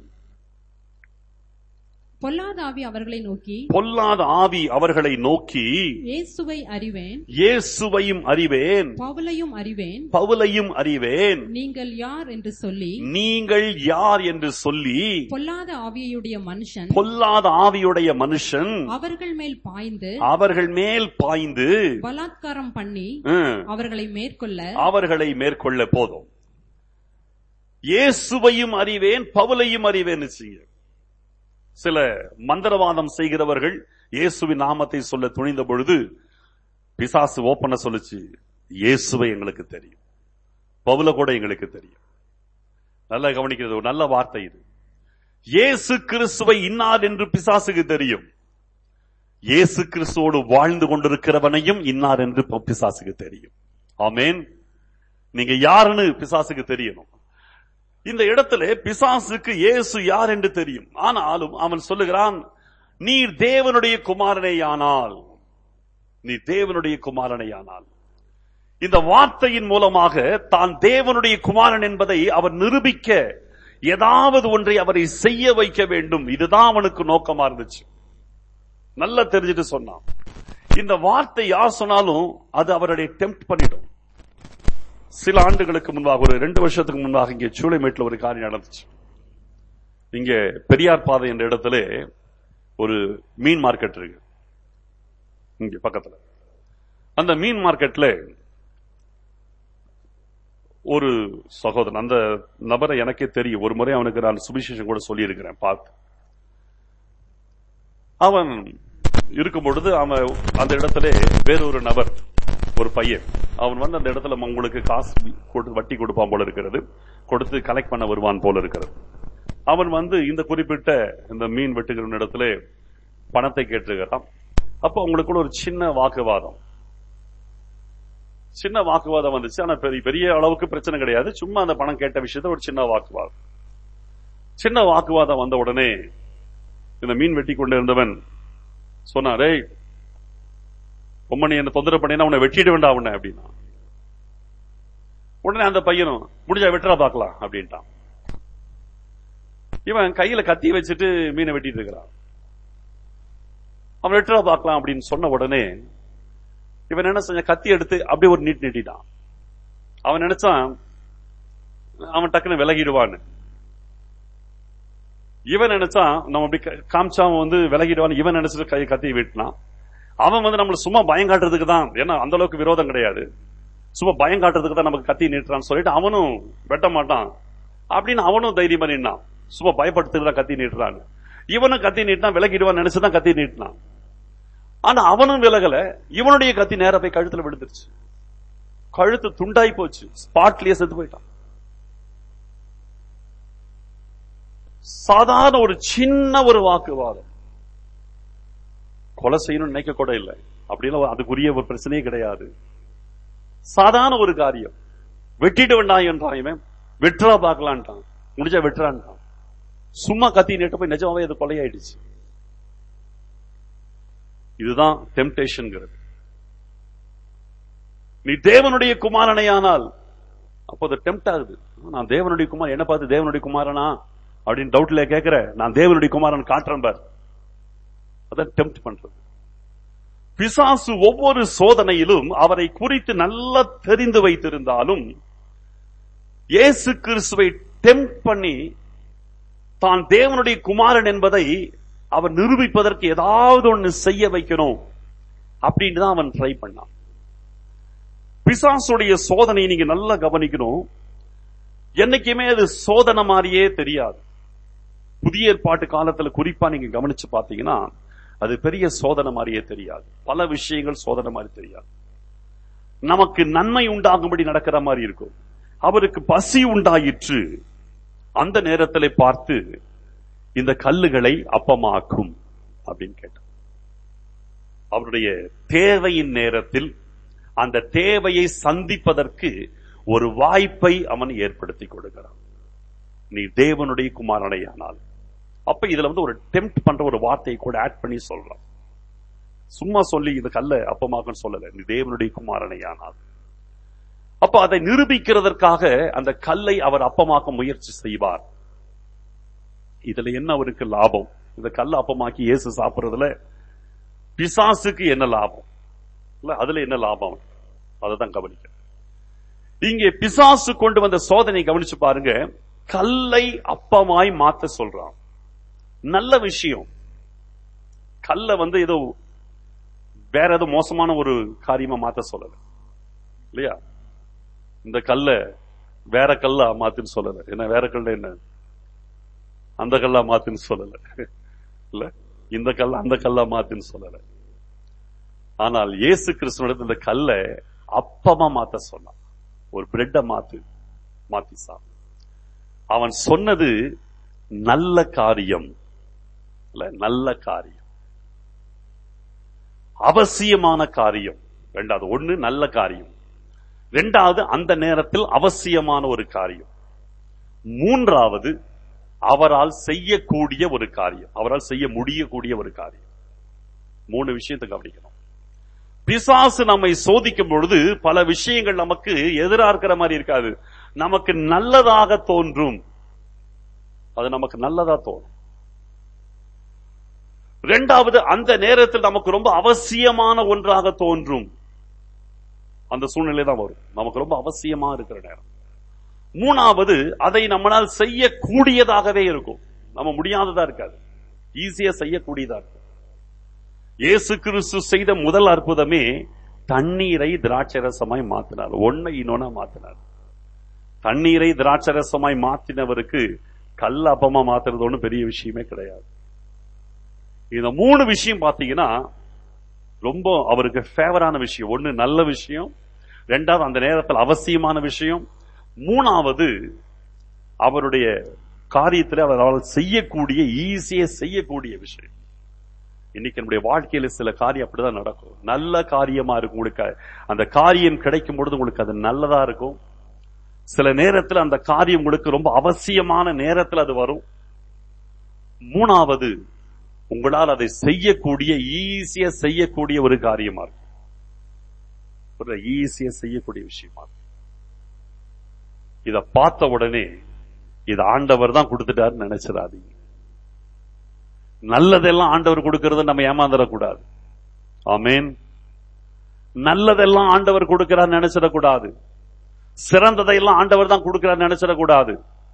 பொல்லாத ஆவி அவர்களை நோக்கி
பொல்லாத ஆவி அவர்களை நோக்கி
இயேசுவை அறிவேன்
இயேசுவையும் அறிவேன்
பவுலையும் அறிவேன்
பவுலையும் அறிவேன்
நீங்கள் யார் என்று சொல்லி
நீங்கள் யார் என்று சொல்லி
பொல்லாத ஆவியுடைய மனுஷன்
பொல்லாத ஆவியுடைய மனுஷன்
அவர்கள் மேல் பாய்ந்து
அவர்கள் மேல் பாய்ந்து
பலாத்காரம் பண்ணி
ம்,
அவர்களை மேற்கொள்ள
அவர்களை மேற்கொள்ள போதும் இயேசுவையும் அறிவேன் பவுலையும் அறிவேன் சில மந்திரவாதம் செய்கிறவர்கள் இயேசுவின் நாமத்தை சொல்ல துணிந்த பொழுது பிசாசு ஓப்பன சொல்லுச்சு இயேசுவை எங்களுக்கு தெரியும் பவுல கூட எங்களுக்கு தெரியும் நல்லா கவனிக்கிறது ஒரு நல்ல வார்த்தை இது இயேசு கிறிஸ்துவை இன்னார் என்று பிசாசுக்கு தெரியும் இயேசு கிறிஸ்துவோடு வாழ்ந்து கொண்டிருக்கிறவனையும் இன்னார் என்று ப- பிசாசுக்கு தெரியும் ஆமென் நீங்க யாருன்னு பிசாசுக்கு தெரியணும் இந்த இடத்துல பிசாசுக்கு இயேசு யார் என்று தெரியும் ஆனாலும் அவன் சொல்லுகிறான் நீர் தேவனுடைய குமாரனேயானால் நீ தேவனுடைய குமாரனேயானால் இந்த வார்த்தையின் மூலமாக தான் தேவனுடைய குமாரன் என்பதை அவர் நிரூபிக்க ஏதாவது ஒன்றை அவரை செய்ய வைக்க வேண்டும் இதுதான் அவனுக்கு நோக்கமா இருந்துச்சு நல்லா தெரிஞ்சுட்டு சொன்னான் இந்த வார்த்தை யார் சொன்னாலும் அது அவருடைய டெம்ப்ட் பண்ணிடும் சில ஆண்டுகளுக்கு முன்பாக ஒரு ரெண்டு வருஷத்துக்கு முன்பாக இங்கே சூளைமேட்டில் ஒரு காரியம் நடந்துச்சு இங்க பெரியார் பாதை என்ற இடத்துல ஒரு மீன் மார்க்கெட் இருக்கு இங்க பக்கத்துல அந்த மீன் மார்க்கெட்ல ஒரு சகோதரன் அந்த நபரை எனக்கே தெரியும் ஒரு முறை அவனுக்கு நான் சுவிசேஷம் கூட சொல்லியிருக்கிறேன் பார்த்து அவன் இருக்கும் பொழுது அவன் அந்த இடத்துல வேறொரு நபர் ஒரு பையன் அவன் வந்து அந்த இடத்துல உங்களுக்கு காசு கொடு- வட்டி கொடுப்பான் போல இருக்கிறது கொடுத்து கலெக்ட் பண்ண வருவான் போல இருக்கிறது அவன் வந்து இந்த குறிப்பிட்ட இந்த மீன் வெட்டுகிற இடத்துல பணத்தை கேட்டிருக்கிறான் அப்போ அவங்களுக்குள்ள ஒரு சின்ன வாக்குவாதம் சின்ன வாக்குவாதம் வந்துச்சு ஆனா பெரிய பெரிய அளவுக்கு பிரச்சனை கிடையாது சும்மா அந்த பணம் கேட்ட விஷயத்த ஒரு சின்ன வாக்குவாதம் சின்ன வாக்குவாதம் வந்த உடனே இந்த மீன் வெட்டி கொண்டு இருந்தவன் சொன்னாரே உம்மனை என்ன தொந்தரவு பண்ணினா உன்னை வெட்டிட வேண்டாம் உன்னை அப்படின்னா உடனே அந்த பையனும் முடிஞ்சா வெட்டுறா பார்க்கலாம் அப்படின்ட்டான் இவன் கையில கத்தி வச்சுட்டு மீனை வெட்டிட்டு இருக்கிறான் அவன் வெட்டுறா பார்க்கலாம் அப்படின்னு சொன்ன உடனே இவன் என்ன செஞ்ச கத்தி எடுத்து அப்படியே ஒரு நீட் நீட்டிட்டான் அவன் நினைச்சான் அவன் டக்குன்னு விலகிடுவான்னு இவன் நினைச்சா நம்ம அப்படி க- காமிச்சா அவன் வந்து விலகிடுவான் இவன் நினைச்சிட்டு கை கத்தி விட்டுனான் அவன் வந்து நம்மள சும்மா பயம் காட்டுறதுக்கு தான் ஏன்னா அந்த அளவுக்கு விரோதம் கிடையாது சும்மா பயம் காட்டுறதுக்கு தான் நமக்கு கத்தி நீட்டுறான்னு சொல்லிட்டு அவனும் வெட்ட மாட்டான் அப்படின்னு அவனும் தைரியமா நின்னான் சும்மா பயப்படுத்துறதுக்கு தான் கத்தி நீட்டுறான்னு இவனும் கத்தி நீட்டினா விலகிடுவான் நினைச்சுதான் கத்தி நீட்டினான் ஆனா அவனும் விலகல இவனுடைய கத்தி நேரா போய் கழுத்துல விழுந்துருச்சு கழுத்து துண்டாய் போச்சு ஸ்பாட்லயே செத்து போயிட்டான் சாதாரண ஒரு சின்ன ஒரு வாக்குவாதம் கொலை செய்யணும்னு நினைக்க கூட இல்லை அப்படின்னா அதுக்குரிய ஒரு பிரச்சனையே கிடையாது சாதாரண ஒரு காரியம் வெட்டிட்டு வேண்டாம் என்றான் இவன் வெட்டுறா பார்க்கலான்ட்டான் முடிஞ்சா வெட்டுறான்ட்டான் சும்மா கத்தி நேட்டு போய் நிஜமாவே அது கொலையாயிடுச்சு இதுதான் டெம்டேஷன்ங்கிறது நீ தேவனுடைய குமாரனையானால் அப்போ அது டெம்ட் ஆகுது நான் தேவனுடைய குமார் என்ன பார்த்து தேவனுடைய குமாரனா அப்படின்னு டவுட்ல கேட்கிற நான் தேவனுடைய குமாரன் காட்டுறேன் பார் அதான் டெம்ட் பண்றது பிசாசு ஒவ்வொரு சோதனையிலும் அவரை குறித்து நல்லா தெரிந்து வைத்திருந்தாலும் இயேசு கிறிஸ்துவை டெம்ட் பண்ணி தான் தேவனுடைய குமாரன் என்பதை அவன் நிரூபிப்பதற்கு ஏதாவது ஒண்ணு செய்ய வைக்கணும் அப்படின்னு தான் அவன் ட்ரை பண்ணான் பிசாசுடைய சோதனை நீங்க நல்லா கவனிக்கணும் என்னைக்குமே அது சோதனை மாதிரியே தெரியாது புதிய ஏற்பாட்டு காலத்துல குறிப்பா நீங்க கவனிச்சு பாத்தீங்கன்னா அது பெரிய சோதனை மாதிரியே தெரியாது பல விஷயங்கள் சோதனை மாதிரி தெரியாது நமக்கு நன்மை உண்டாகும்படி நடக்கிற மாதிரி இருக்கும் அவருக்கு பசி உண்டாயிற்று அந்த நேரத்தில் பார்த்து இந்த கல்லுகளை அப்பமாக்கும் அப்படின்னு கேட்டார் அவருடைய தேவையின் நேரத்தில் அந்த தேவையை சந்திப்பதற்கு ஒரு வாய்ப்பை அவன் ஏற்படுத்தி கொடுக்கிறான் நீ தேவனுடைய குமாரனையானால் அப்ப இதுல வந்து ஒரு டெம்ட் பண்ற ஒரு வார்த்தையை கூட ஆட் பண்ணி சொல்றான் சும்மா சொல்லி இந்த கல்ல அப்பமாக்கன்னு சொல்லல நீ தேவனுடைய குமாரனையானால் அப்ப அதை நிரூபிக்கிறதற்காக அந்த கல்லை அவர் அப்பமாக்க முயற்சி செய்வார் இதுல என்ன அவருக்கு லாபம் இந்த கல்லை அப்பமாக்கி இயேசு சாப்பிடுறதுல பிசாசுக்கு என்ன லாபம் இல்ல அதுல என்ன லாபம் தான் கவனிக்க இங்கே பிசாசு கொண்டு வந்த சோதனை கவனிச்சு பாருங்க கல்லை அப்பமாய் மாத்த சொல்றான் நல்ல விஷயம் கல்ல வந்து ஏதோ வேற ஏதோ மோசமான ஒரு காரியமா மாத்த சொல்லல இல்லையா இந்த கல்ல வேற கல்லா மாத்துன்னு சொல்லல என்ன வேற கல்ல என்ன அந்த கல்லா மாத்துன்னு சொல்லல இல்ல இந்த கல்ல அந்த கல்லா மாத்துன்னு சொல்லல ஆனால் இயேசு கிறிஸ்துவனிடத்தில் இந்த கல்ல அப்பமா மாத்த சொன்னான் ஒரு பிரெட்ட மாத்து மாத்தி சாப்பிடு அவன் சொன்னது நல்ல காரியம் இல்ல நல்ல காரியம் அவசியமான காரியம் ரெண்டாவது ஒண்ணு நல்ல காரியம் ரெண்டாவது அந்த நேரத்தில் அவசியமான ஒரு காரியம் மூன்றாவது அவரால் செய்யக்கூடிய ஒரு காரியம் அவரால் செய்ய முடியக்கூடிய ஒரு காரியம் மூணு விஷயத்தை கவனிக்கணும் பிசாசு நம்மை சோதிக்கும் பொழுது பல விஷயங்கள் நமக்கு எதிரா இருக்கிற மாதிரி இருக்காது நமக்கு நல்லதாக தோன்றும் அது நமக்கு நல்லதா தோணும் இரண்டாவது அந்த நேரத்தில் நமக்கு ரொம்ப அவசியமான ஒன்றாக தோன்றும் அந்த சூழ்நிலை தான் வரும் நமக்கு ரொம்ப அவசியமா இருக்கிற நேரம் மூணாவது அதை நம்மளால் செய்யக்கூடியதாகவே இருக்கும் நம்ம முடியாததா இருக்காது ஈஸியா செய்யக்கூடியதா இருக்கும் இயேசு கிறிஸ்து செய்த முதல் அற்புதமே தண்ணீரை திராட்சரசமாய் மாத்தினார் ஒன்னை இன்னொன்னா மாத்தினார் தண்ணீரை திராட்சரசமாய் மாத்தினவருக்கு கல் அப்பமா மாத்துறது ஒண்ணும் பெரிய விஷயமே கிடையாது இந்த மூணு விஷயம் பாத்தீங்கன்னா ரொம்ப அவருக்கு ஃபேவரான விஷயம் ஒண்ணு நல்ல விஷயம் ரெண்டாவது அந்த நேரத்தில் அவசியமான விஷயம் மூணாவது அவருடைய காரியத்தில் அவரால் செய்யக்கூடிய ஈஸியா செய்யக்கூடிய விஷயம் இன்னைக்கு நம்முடைய வாழ்க்கையில சில காரியம் அப்படிதான் நடக்கும் நல்ல காரியமா இருக்கும் உங்களுக்கு அந்த காரியம் கிடைக்கும் பொழுது உங்களுக்கு அது நல்லதா இருக்கும் சில நேரத்தில் அந்த காரியம் உங்களுக்கு ரொம்ப அவசியமான நேரத்தில் அது வரும் மூணாவது உங்களால் அதை செய்யக்கூடிய ஈஸியா செய்யக்கூடிய ஒரு காரியமா இருக்கும் ஈஸியா செய்யக்கூடிய விஷயமா இருக்கும் இத பார்த்த உடனே இது ஆண்டவர் தான் கொடுத்துட்டாருன்னு நினைச்சிடாதீங்க நல்லதெல்லாம் ஆண்டவர் கொடுக்கறத நம்ம ஏமாந்துடக்கூடாது ஆமேன் நல்லதெல்லாம் ஆண்டவர் கொடுக்கிறார் நினைச்சிடக்கூடாது சிறந்ததை எல்லாம் ஆண்டவர் தான் கொடுக்கிறார் நினைச்சிடக்கூடாது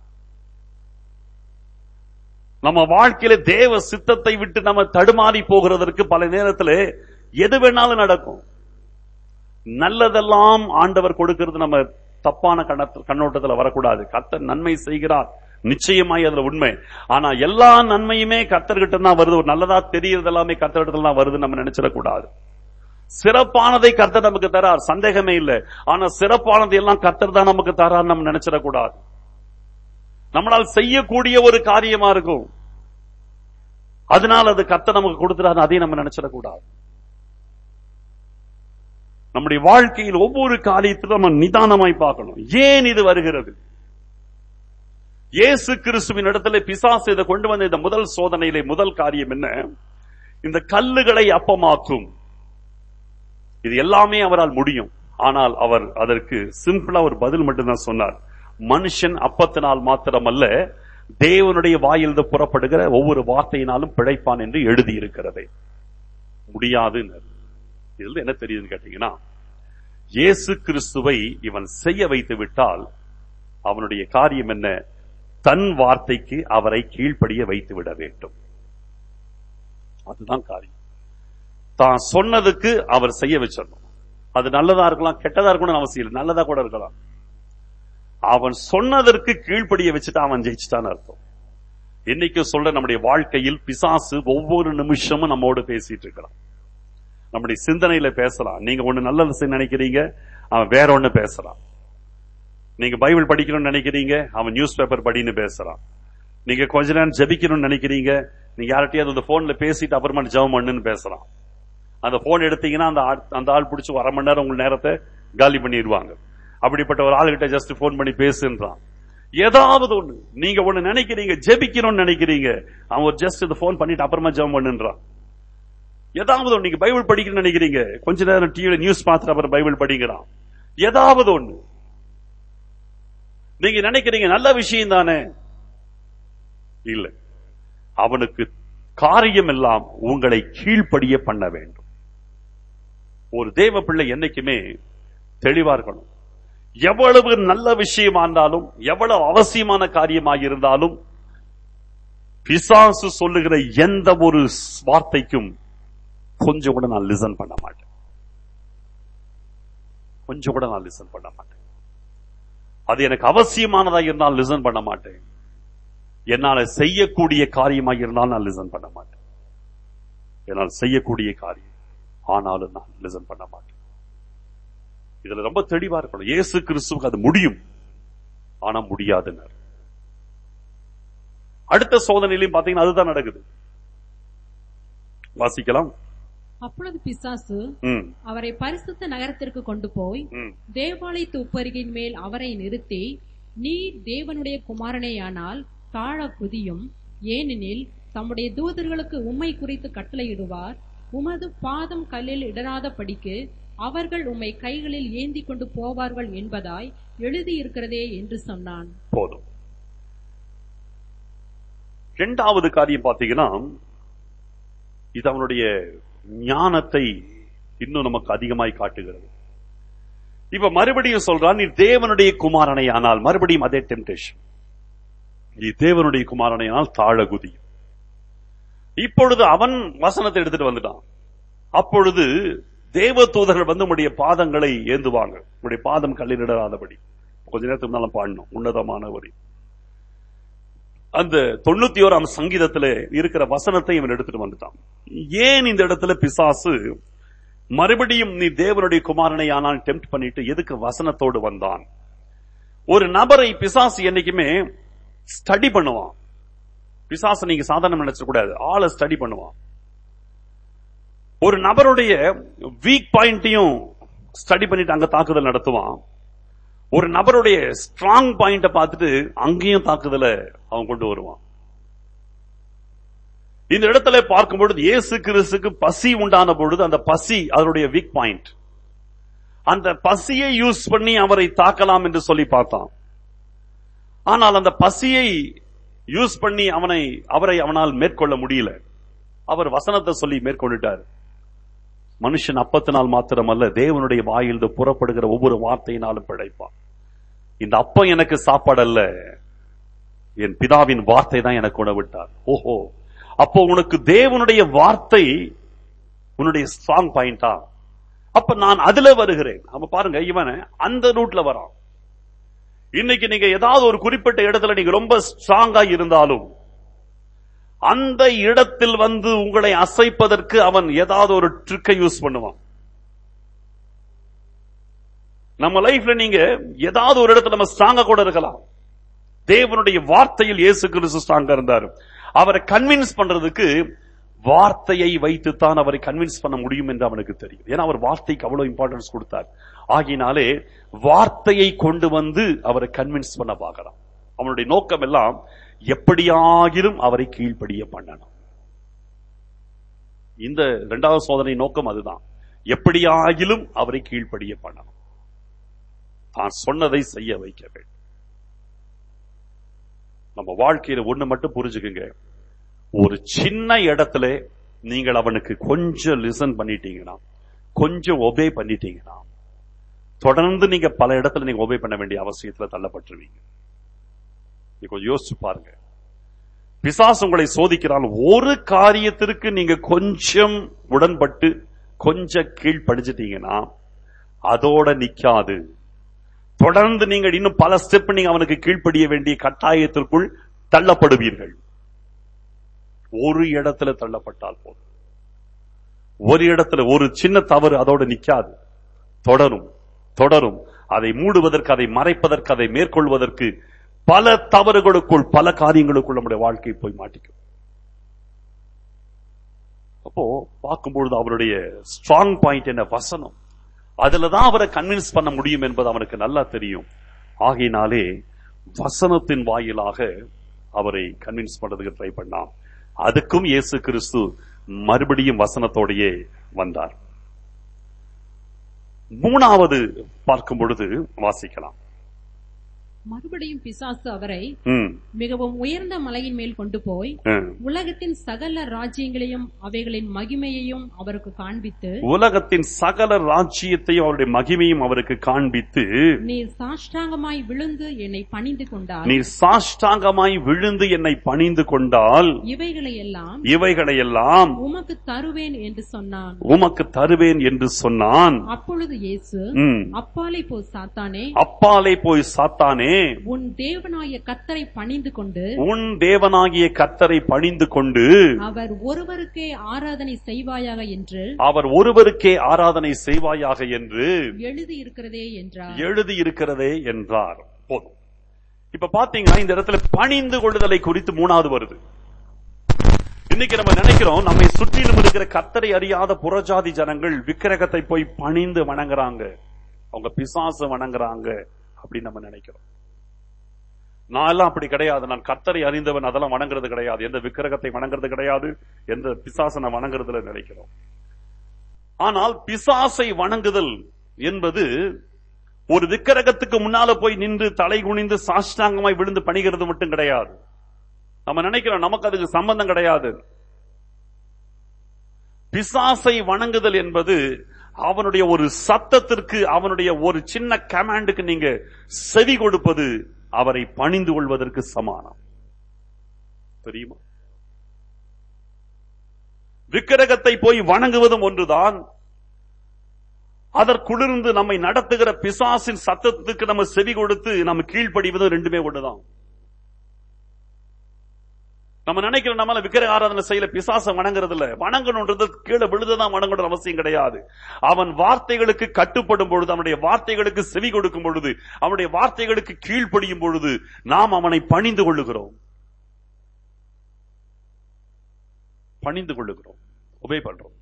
நம்ம வாழ்க்கையில தேவ சித்தத்தை விட்டு நம்ம தடுமாறி போகிறதற்கு பல நேரத்தில் எது வேணாலும் நடக்கும் நல்லதெல்லாம் ஆண்டவர் கொடுக்கிறது நம்ம தப்பான கண்ண- கண்ணோட்டத்துல வரக்கூடாது கர்த்தர் நன்மை செய்கிறார் நிச்சயமாய் அதுல உண்மை ஆனா எல்லா நன்மையுமே கர்த்தர்கிட்ட தான் வருது ஒரு நல்லதா தெரியறது எல்லாமே கர்த்தர்கிட்ட தான் வருது நம்ம நினைச்சிடக்கூடாது சிறப்பானதை கர்த்தர் நமக்கு தரார் சந்தேகமே இல்லை ஆனா சிறப்பானதை எல்லாம் கர்த்தர் தான் நமக்கு தரார் நம்ம நினைச்சிடக்கூடாது நம்மளால் செய்யக்கூடிய ஒரு காரியமா இருக்கும் அதனால அது கர்த்தர் நமக்கு கொடுத்துறாரு அதையும் நம்ம நினைச்சிடக்கூடாது நம்முடைய வாழ்க்கையில் ஒவ்வொரு காரியத்திலும் நம்ம நிதானமாய் பார்க்கணும் ஏன் இது வருகிறது இயேசு கிறிஸ்துவின் இடத்துல பிசாசு இதை கொண்டு வந்த இந்த முதல் சோதனையிலே முதல் காரியம் என்ன இந்த கல்லுகளை அப்பமாக்கும் இது எல்லாமே அவரால் முடியும் ஆனால் அவர் அதற்கு சிம்பிளா ஒரு பதில் மட்டும்தான் சொன்னார் மனுஷன் அப்பத்தினால் மாத்திரமல்ல தேவனுடைய வாயிலிருந்து புறப்படுகிற ஒவ்வொரு வார்த்தையினாலும் பிழைப்பான் என்று எழுதி இருக்கிறது முடியாதுன்னு இதுல என்ன தெரியுதுன்னு கேட்டீங்கன்னா இயேசு கிறிஸ்துவை இவன் செய்ய வைத்து விட்டால் அவனுடைய காரியம் என்ன தன் வார்த்தைக்கு அவரை கீழ்ப்படிய வைத்து விட வேண்டும் அதுதான் காரியம் தான் சொன்னதுக்கு அவர் செய்ய வச்சிடணும் அது நல்லதா இருக்கலாம் கெட்டதா இருக்கணும்னு அவசியம் இல்லை நல்லதா கூட இருக்கலாம் அவன் சொன்னதற்கு கீழ்ப்படிய வச்சுட்டு அவன் ஜெயிச்சுட்டான்னு அர்த்தம் இன்னைக்கு சொல்ற நம்முடைய வாழ்க்கையில் பிசாசு ஒவ்வொரு நிமிஷமும் நம்மோடு பேசிட்டு இருக்கிறான் நம்முடைய சிந்தனையில பேசலாம் நீங்க ஒண்ணு நல்லது செய்ய நினைக்கிறீங்க அவன் வேற ஒண்ணு பேசுறான் நீங்க பைபிள் படிக்கணும்னு நினைக்கிறீங்க அவன் நியூஸ் பேப்பர் படின்னு பேசுறான் நீங்க கொஞ்ச நேரம் ஜெபிக்கணும்னு நினைக்கிறீங்க நீங்க யார்கிட்டயாவது அந்த போன்ல பேசிட்டு அப்புறமா ஜெபம் பண்ணுன்னு பேசுறான் அந்த போன் எடுத்தீங்கன்னா அந்த ஆள்- அந்த ஆள் பிடிச்சி ஒரு அரை மணி நேரம் உங்க நேரத்தை காலி பண்ணிடுவாங்க அப்படிப்பட்ட ஒரு ஆளுகிட்ட ஜஸ்ட் போன் பண்ணி பேசுன்றான் ஏதாவது ஒண்ணு நீங்க ஒண்ணு நினைக்கிறீங்க ஜெபிக்கணும்னு நினைக்கிறீங்க அவன் ஒரு ஜஸ்ட் இந்த போன் பண்ணிட்டு அப்புறமா ஜெபம் பண்ணுன்றான் ஏதாவது ஒண்ணு நீங்க பைபிள் படிக்கணும்னு நினைக்கிறீங்க கொஞ்ச நேரம் டிவில நியூஸ் பார்த்துட்டு அப்புறம் பைபிள் படிக்கிறான் ஏதாவது ஒண்ணு நீங்க நினைக்கிறீங்க நல்ல விஷயம் தானே இல்ல அவனுக்கு காரியம் எல்லாம் உங்களை கீழ்ப்படிய பண்ண வேண்டும் ஒரு தேவ பிள்ளை என்னைக்குமே தெளிவா இருக்கணும் எவ்வளவு நல்ல விஷயமா இருந்தாலும் எவ்வளவு அவசியமான காரியமாக இருந்தாலும் பிசாசு சொல்லுகிற எந்த ஒரு வார்த்தைக்கும் கொஞ்சம் கூட நான் லிசன் பண்ண மாட்டேன் கொஞ்சம் கூட நான் லிசன் பண்ண மாட்டேன் அது எனக்கு அவசியமானதா இருந்தால் லிசன் பண்ண மாட்டேன் என்னால செய்யக்கூடிய காரியமாக இருந்தால் நான் லிசன் பண்ண மாட்டேன் என்னால் செய்யக்கூடிய காரியம் ஆனாலும் நான் லிசன் பண்ண மாட்டேன் இதுல ரொம்ப தெளிவா இருக்கணும் இயேசு கிறிஸ்துவுக்கு அது முடியும் ஆனா முடியாதுன்னு அடுத்த சோதனையிலையும் பாத்தீங்கன்னா அதுதான் நடக்குது வாசிக்கலாம்
அப்பொழுது பிசாசு
ம்,
அவரை பரிசுத்த நகரத்திற்கு கொண்டு போய்
ம்.
தேவாலயத்து உப்பருகின் மேல் அவரை நிறுத்தி நீ தேவனுடைய குமாரனேயானால் தாழ குதியும் ஏனெனில் தம்முடைய தூதர்களுக்கு உம்மை குறித்து கட்டளையிடுவார் உமது பாதம் கல்லில் இடராத படிக்கு அவர்கள் உம்மை கைகளில் ஏந்தி கொண்டு போவார்கள் என்பதாய் எழுதியிருக்கிறதே என்று சொன்னான்
போதும் இரண்டாவது காரியம் பாத்தீங்கன்னா இது அவனுடைய ஞானத்தை இன்னும் நமக்கு அதிகமாய் காட்டுகிறது இப்ப மறுபடியும் சொல்றான் நீ தேவனுடைய குமாரனை ஆனால் மறுபடியும் அதே டெம்டேஷன் நீ தேவனுடைய குமாரனை ஆனால் தாழ குதி இப்பொழுது அவன் வசனத்தை எடுத்துட்டு வந்துட்டான் அப்பொழுது தேவ தூதர்கள் வந்து உடைய பாதங்களை ஏந்துவாங்க உடைய பாதம் கல்லிடராதபடி கொஞ்ச நேரத்துக்கு முன்னால பாடணும் உன்னதமான வரி அந்த தொண்ணூத்தி ஓராம் சங்கீதத்துல இருக்கிற வசனத்தை இவன் எடுத்துட்டு வந்துட்டான் ஏன் இந்த இடத்துல பிசாசு மறுபடியும் நீ தேவனுடைய குமாரனை ஆனால் டெம்ப்ட் பண்ணிட்டு எதுக்கு வசனத்தோடு வந்தான் ஒரு நபரை பிசாசு என்னைக்குமே ஸ்டடி பண்ணுவான் பிசாசு நீங்க சாதாரண நினைச்ச கூடாது ஆளை ஸ்டடி பண்ணுவான் ஒரு நபருடைய வீக் பாயிண்டையும் ஸ்டடி பண்ணிட்டு அங்க தாக்குதல் நடத்துவான் ஒரு நபருடைய ஸ்ட்ராங் பாயிண்ட பார்த்துட்டு அங்கேயும் தாக்குதலை அவன் கொண்டு வருவான் இந்த இடத்துல பார்க்கும் பொழுது இயேசு கிறிஸ்துக்கு பசி உண்டான பொழுது அந்த பசி அதனுடைய வீக் பாயிண்ட் அந்த பசியை யூஸ் பண்ணி அவரை தாக்கலாம் என்று சொல்லி பார்த்தான் ஆனால் அந்த பசியை யூஸ் பண்ணி அவனை அவரை அவனால் மேற்கொள்ள முடியல அவர் வசனத்தை சொல்லி மேற்கொண்டுட்டார் மனுஷன் அப்பத்தினால் மாத்திரமல்ல தேவனுடைய வாயிலிருந்து புறப்படுகிற ஒவ்வொரு வார்த்தையினாலும் பிழைப்பான் இந்த அப்பம் எனக்கு சாப்பாடு அல்ல என் பிதாவின் வார்த்தை தான் எனக்கு உணவிட்டார் ஓஹோ அப்போ உனக்கு தேவனுடைய வார்த்தை உன்னுடைய ஸ்ட்ராங் பாயிண்டா அப்ப நான் அதுல வருகிறேன் அப்ப பாருங்க இவன் அந்த ரூட்ல வரான் இன்னைக்கு நீங்க ஏதாவது ஒரு குறிப்பிட்ட இடத்துல நீங்க ரொம்ப ஸ்ட்ராங்கா இருந்தாலும் அந்த இடத்தில் வந்து உங்களை அசைப்பதற்கு அவன் ஏதாவது ஒரு ட்ரிக்கை யூஸ் பண்ணுவான் நம்ம லைஃப்ல நீங்க ஏதாவது ஒரு இடத்துல நம்ம ஸ்ட்ராங்கா கூட இருக்கலாம் தேவனுடைய வார்த்தையில் இயேசு கிறிஸ்து ஸ்ட்ராங்கா இருந்தார் அவரை கன்வின்ஸ் பண்றதுக்கு வார்த்தையை வைத்துத்தான் அவரை கன்வின்ஸ் பண்ண முடியும் என்று அவனுக்கு தெரியும் ஏன்னா அவர் வார்த்தைக்கு அவ்வளவு இம்பார்ட்டன்ஸ் கொடுத்தார் ஆகினாலே வார்த்தையை கொண்டு வந்து அவரை கன்வின்ஸ் பண்ண பார்க்கலாம் அவனுடைய நோக்கம் எல்லாம் எப்படியாகிலும் அவரை கீழ்ப்படிய பண்ணணும் இந்த இரண்டாவது சோதனை நோக்கம் அதுதான் எப்படியாகிலும் அவரை கீழ்ப்படிய பண்ணணும் தான் சொன்னதை செய்ய வைக்க வேண்டும் நம்ம வாழ்க்கையில ஒண்ணு மட்டும் புரிஞ்சுக்குங்க ஒரு சின்ன இடத்துல நீங்கள் அவனுக்கு கொஞ்சம் லிசன் பண்ணிட்டீங்கன்னா கொஞ்சம் ஒபே பண்ணிட்டீங்கன்னா தொடர்ந்து நீங்க பல இடத்துல நீங்க ஒபே பண்ண வேண்டிய அவசியத்துல தள்ளப்பட்டுருவீங்க நீ கொஞ்சம் யோசிச்சு பாருங்க பிசாசு உங்களை சோதிக்கிறான் ஒரு காரியத்திற்கு நீங்க கொஞ்சம் உடன்பட்டு கொஞ்சம் கீழ்ப்படிச்சிட்டீங்கன்னா அதோட நிக்காது தொடர்ந்து நீங்கள் இன்னும் பல ஸ்டெப் நீங்க அவனுக்கு கீழ்ப்படிய வேண்டிய கட்டாயத்திற்குள் தள்ளப்படுவீர்கள் ஒரு இடத்துல தள்ளப்பட்டால் போதும் ஒரு இடத்துல ஒரு சின்ன தவறு அதோட நிக்காது தொடரும் தொடரும் அதை மூடுவதற்கு அதை மறைப்பதற்கு அதை மேற்கொள்வதற்கு பல தவறுகளுக்குள் பல காரியங்களுக்குள் நம்முடைய வாழ்க்கை போய் மாட்டிக்கும் அப்போ பார்க்கும்பொழுது அவருடைய ஸ்ட்ராங் பாயிண்ட் என்ன வசனம் அதுலதான் அவரை கன்வின்ஸ் பண்ண முடியும் என்பது அவனுக்கு நல்லா தெரியும் ஆகையினாலே வசனத்தின் வாயிலாக அவரை கன்வின்ஸ் பண்றதுக்கு ட்ரை பண்ணான் அதுக்கும் இயேசு கிறிஸ்து மறுபடியும் வசனத்தோடையே வந்தார் மூணாவது பார்க்கும் பொழுது வாசிக்கலாம்
மறுபடியும் பிசாசு அவரை
ம்,
மிகவும் உயர்ந்த மலையின் மேல் கொண்டு போய்
ம்.
உலகத்தின் சகல ராஜ்யங்களையும் அவைகளின் மகிமையையும் அவருக்கு காண்பித்து
உலகத்தின் சகல ராஜ்யத்தையும் அவருடைய மகிமையும் அவருக்கு காண்பித்து
நீர் சாஷ்டாங்கமாய் விழுந்து என்னை பணிந்து கொண்டால்
நீ சாஷ்டாங்கமாய் விழுந்து என்னை பணிந்து கொண்டால்
இவைகளை எல்லாம்
இவைகளையெல்லாம்
உமக்கு தருவேன் என்று சொன்னான்
உமக்கு தருவேன் என்று சொன்னான்
அப்பொழுது இயேசு
ம்.
அப்பாலை போ சாத்தானே
அப்பாலே போய் சாத்தானே
உன் தேவனாய கத்தரை பணிந்து கொண்டு
உன் தேவனாகிய கத்தரை பணிந்து கொண்டு
அவர் ஒருவருக்கே ஆராதனை செய்வாயாக என்று
அவர் ஒருவருக்கே ஆராதனை செய்வாயாக என்று
எழுதி இருக்கிறதே என்றார்
எழுதி இருக்கிறதே என்றார் போதும் இப்ப பாத்தீங்கன்னா இந்த இடத்துல பணிந்து கொள்ளுதலை குறித்து மூணாவது வருது இன்னைக்கு நம்ம நினைக்கிறோம் நம்மை சுற்றிலும் இருக்கிற கத்தரை அறியாத புறஜாதி ஜனங்கள் விக்கிரகத்தை போய் பணிந்து வணங்குறாங்க அவங்க பிசாசு வணங்குறாங்க அப்படின்னு நம்ம நினைக்கிறோம் நான் எல்லாம் அப்படி கிடையாது நான் கத்தரை அறிந்தவன் அதெல்லாம் வணங்குறது கிடையாது எந்த விக்கிரகத்தை வணங்குறது கிடையாது எந்த பிசாசனை வணங்குறதுல நினைக்கிறோம் ஆனால் பிசாசை வணங்குதல் என்பது ஒரு விக்கிரகத்துக்கு முன்னால போய் நின்று தலை குனிந்து சாஷ்டாங்கமாய் விழுந்து பணிகிறது மட்டும் கிடையாது நம்ம நினைக்கிறோம் நமக்கு அதுக்கு சம்பந்தம் கிடையாது பிசாசை வணங்குதல் என்பது அவனுடைய ஒரு சத்தத்திற்கு அவனுடைய ஒரு சின்ன கமாண்டுக்கு நீங்க செவி கொடுப்பது அவரை பணிந்து கொள்வதற்கு சமானம் தெரியுமா விக்கிரகத்தை போய் வணங்குவதும் ஒன்றுதான் அதற்குளிர்ந்து நம்மை நடத்துகிற பிசாசின் சத்தத்துக்கு நம்ம செவி கொடுத்து நம்ம கீழ்ப்படிவதும் ரெண்டுமே ஒண்ணுதான் நம்ம நினைக்கிற நம்மள விக்கிரக ஆராதனை செய்யல பிசாசம் வணங்குறது இல்ல வணங்கணுன்றது கீழே விழுதுதான் வணங்கணும் அவசியம் கிடையாது அவன் வார்த்தைகளுக்கு கட்டுப்படும் பொழுது அவனுடைய வார்த்தைகளுக்கு செவி கொடுக்கும் பொழுது அவனுடைய வார்த்தைகளுக்கு கீழ்ப்படியும் பொழுது நாம் அவனை பணிந்து கொள்ளுகிறோம் பணிந்து கொள்ளுகிறோம் உபே பண்றோம்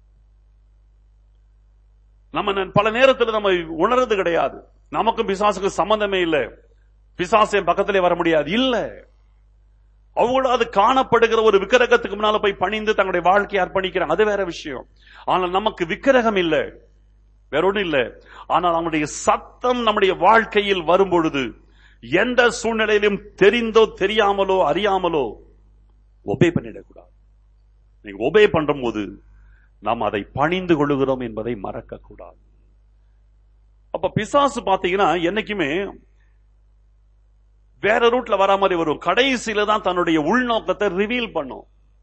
நம்ம ந- பல நேரத்துல நம்ம உணர்றது கிடையாது நமக்கும் பிசாசுக்கு சம்பந்தமே இல்ல பிசாசு என் பக்கத்திலே வர முடியாது இல்ல அவங்களும் அது காணப்படுகிற ஒரு விக்கிரகத்துக்கு முன்னால போய் பணிந்து தங்களுடைய வாழ்க்கையை அர்ப்பணிக்கிறாங்க அது வேற விஷயம் ஆனால் நமக்கு விக்கிரகம் இல்ல வேற ஒண்ணும் இல்ல ஆனால் அவனுடைய சத்தம் நம்முடைய வாழ்க்கையில் வரும் பொழுது எந்த சூழ்நிலையிலும் தெரிந்தோ தெரியாமலோ அறியாமலோ ஒபே பண்ணிடக்கூடாது நீங்க ஒபே பண்ற போது நாம் அதை பணிந்து கொள்ளுகிறோம் என்பதை மறக்க கூடாது அப்ப பிசாசு பாத்தீங்கன்னா என்னைக்குமே வேற ரூட்ல வரா மாதிரி வரும் கடைசியில தான் தன்னுடைய உள்நோக்கத்தை ரிவீல் பண்ணும்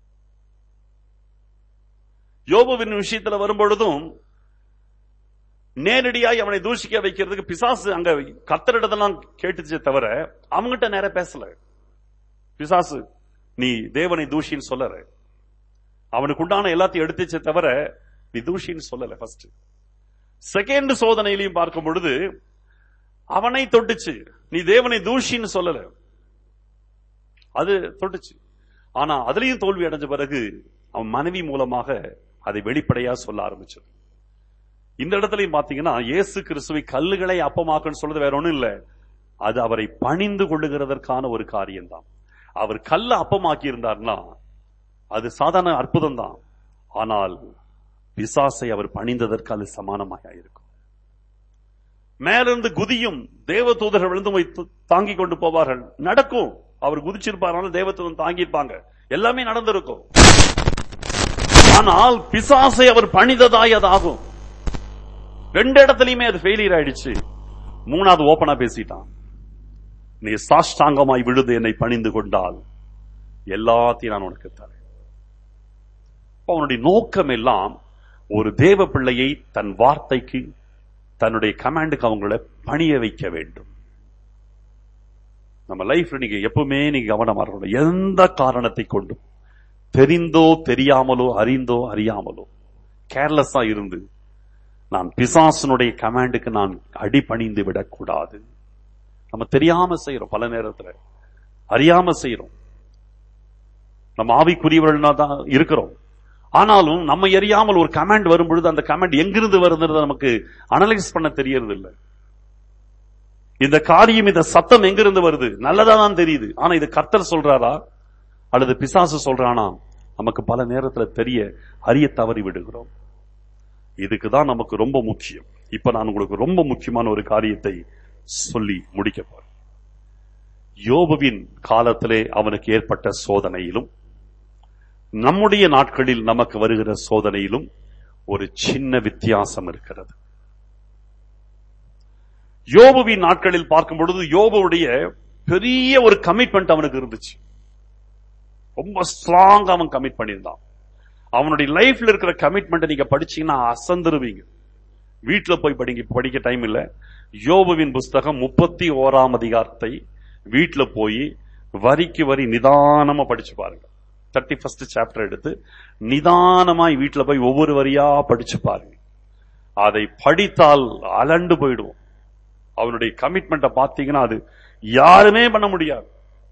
யோபுவின் விஷயத்துல வரும்பொழுதும் நேரடியாய் அவனை தூஷிக்க வைக்கிறதுக்கு பிசாசு அங்க கத்தரிடத்தெல்லாம் கேட்டுச்சே தவிர அவங்ககிட்ட நேர பேசல பிசாசு நீ தேவனை தூஷின்னு சொல்லற அவனுக்கு உண்டான எல்லாத்தையும் எடுத்துச்சே தவிர நீ தூஷின்னு சொல்லல ஃபர்ஸ்ட் செகண்ட் சோதனையிலையும் பார்க்கும் பொழுது அவனை தொட்டுச்சு நீ தேவனை தூஷின்னு சொல்லல அது தொட்டுச்சு ஆனா அதுலயும் தோல்வி அடைஞ்ச பிறகு அவன் மனைவி மூலமாக அதை வெளிப்படையா சொல்ல ஆரம்பிச்சது இந்த இடத்துலயும் பாத்தீங்கன்னா இயேசு கிறிஸ்துவை கல்லுகளை அப்பமாக்குன்னு சொல்றது வேற ஒண்ணும் இல்ல அது அவரை பணிந்து கொள்ளுகிறதற்கான ஒரு காரியம்தான் அவர் கல்ல அப்பமாக்கி இருந்தார்னா அது சாதாரண அற்புதம் தான் ஆனால் பிசாசை அவர் பணிந்ததற்கு அது சமானமாக இருக்கும் மேலிருந்து குதியும் தேவ தூதர்கள் விழுந்து போய் து- தாங்கிக் கொண்டு போவார்கள் நடக்கும் அவர் குதிச்சிருப்பாருனால தேவதூதன் தாங்கியிருப்பாங்க எல்லாமே நடந்திருக்கும் ஆனால் பிசாசை அவர் பணிந்ததாய் அது ஆகும் ரெண்டு இடத்துலயுமே அது ஃபெயிலியர் ஆயிடுச்சு மூணாவது ஓபனா பேசிட்டான் நீ சாஷ்டாங்கமாய் விழுது என்னை பணிந்து கொண்டால் எல்லாத்தையும் நான் உனக்கு தரேன் அவனுடைய நோக்கம் எல்லாம் ஒரு தேவ பிள்ளையை தன் வார்த்தைக்கு தன்னுடைய கமாண்டுக்கு அவங்கள பணிய வைக்க வேண்டும் நம்ம லைஃப்ல நீங்க எப்பவுமே நீங்க கவனமா இருக்கணும் எந்த காரணத்தை கொண்டும் தெரிந்தோ தெரியாமலோ அறிந்தோ அறியாமலோ கேர்லெஸ்ஸா இருந்து நான் பிசாசனுடைய கமாண்டுக்கு நான் அடிபணிந்து விடக்கூடாது நம்ம தெரியாம செய்யறோம் பல நேரத்துல அறியாம செய்யறோம் நம்ம ஆவிக்குரியவர்களா தான் இருக்கிறோம் ஆனாலும் நம்ம அறியாமல் ஒரு கமாண்ட் வரும் பொழுது அந்த கமாண்ட் எங்கிருந்து வருதுன்றத நமக்கு அனலைஸ் பண்ண தெரியறது இல்ல இந்த காரியம் இந்த சத்தம் எங்கிருந்து வருது நல்லதா தான் தெரியுது ஆனா இது கர்த்தர் சொல்றாரா அல்லது பிசாசு சொல்றானா நமக்கு பல நேரத்துல தெரிய அறிய தவறி விடுகிறோம் இதுக்கு தான் நமக்கு ரொம்ப முக்கியம் இப்ப நான் உங்களுக்கு ரொம்ப முக்கியமான ஒரு காரியத்தை சொல்லி முடிக்க போறேன் யோபுவின் காலத்திலே அவனுக்கு ஏற்பட்ட சோதனையிலும் நம்முடைய நாட்களில் நமக்கு வருகிற சோதனையிலும் ஒரு சின்ன வித்தியாசம் இருக்கிறது யோபுவின் நாட்களில் பார்க்கும் பொழுது யோபுடைய பெரிய ஒரு கமிட்மெண்ட் அவனுக்கு இருந்துச்சு ரொம்ப ஸ்ட்ராங் அவன் கமிட் பண்ணியிருந்தான் அவனுடைய லைஃப்ல இருக்கிற கமிட்மெண்ட் நீங்க படிச்சீங்கன்னா அசந்துருவீங்க வீட்டுல போய் படிங்க இப்ப படிக்க டைம் இல்ல யோபுவின் புஸ்தகம் முப்பத்தி ஓராம் அதிகாரத்தை வீட்டுல போய் வரிக்கு வரி நிதானமா படிச்சு பாருங்க தேர்ட்டி ஃபர்ஸ்ட் சாப்டர் எடுத்து நிதானமாய் வீட்டுல போய் ஒவ்வொரு வரியா படிச்சு பாருங்க அதை படித்தால் அலண்டு போயிடுவோம் அவனுடைய கமிட்மெண்ட்டை பார்த்தீங்கன்னா அது யாருமே பண்ண முடியாது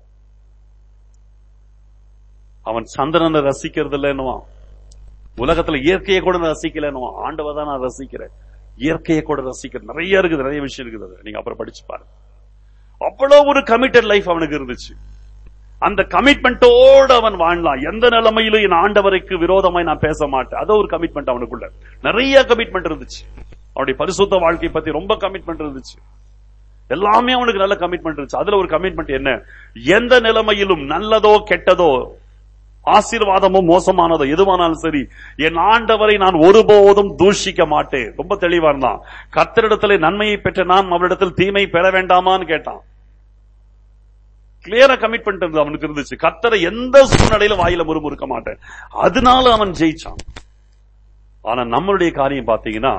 அவன் சந்திரனை ரசிக்கிறது இல்லைன்னுவான் உலகத்துல இயற்கையை கூட நான் ரசிக்கலன்னுவான் ஆண்டவ தான் நான் ரசிக்கிறேன் இயற்கையை கூட ரசிக்கிறேன் நிறைய இருக்குது நிறைய விஷயம் இருக்குது அது. நீங்க அப்புறம் படிச்சு பாருங்க அவ்வளவு ஒரு கமிட்டட் லைஃப் அவனுக்கு இருந்துச்சு அந்த கமிட்மெண்டோடு அவன் வாழலாம் எந்த நிலைமையிலும் என் ஆண்டவருக்கு விரோதமாய் நான் பேச மாட்டேன் அது ஒரு கமிட்மெண்ட் அவனுக்குள்ள நிறைய கமிட்மெண்ட் இருந்துச்சு அவனுடைய பரிசுத்த வாழ்க்கை பத்தி ரொம்ப கமிட்மெண்ட் இருந்துச்சு எல்லாமே அவனுக்கு நல்ல கமிட்மெண்ட் இருந்துச்சு அதுல ஒரு கமிட்மெண்ட் என்ன எந்த நிலைமையிலும் நல்லதோ கெட்டதோ ஆசீர்வாதமோ மோசமானதோ எதுவானாலும் சரி என் ஆண்டவரை நான் ஒருபோதும் தூஷிக்க மாட்டேன் ரொம்ப தெளிவா இருந்தான் கர்த்தரிடத்திலே நன்மையை பெற்ற நான் அவரிடத்தில் தீமை பெற வேண்டாமான்னு கேட்டான் கிளியரா கமிட்மெண்ட் இருந்தது அவனுக்கு இருந்துச்சு கர்த்தரை எந்த சூழ்நிலையிலும் வாயில முறுமுறுக்க மாட்டேன் அதனால அவன் ஜெயிச்சான் ஆனா நம்மளுடைய காரியம் பாத்தீங்கன்னா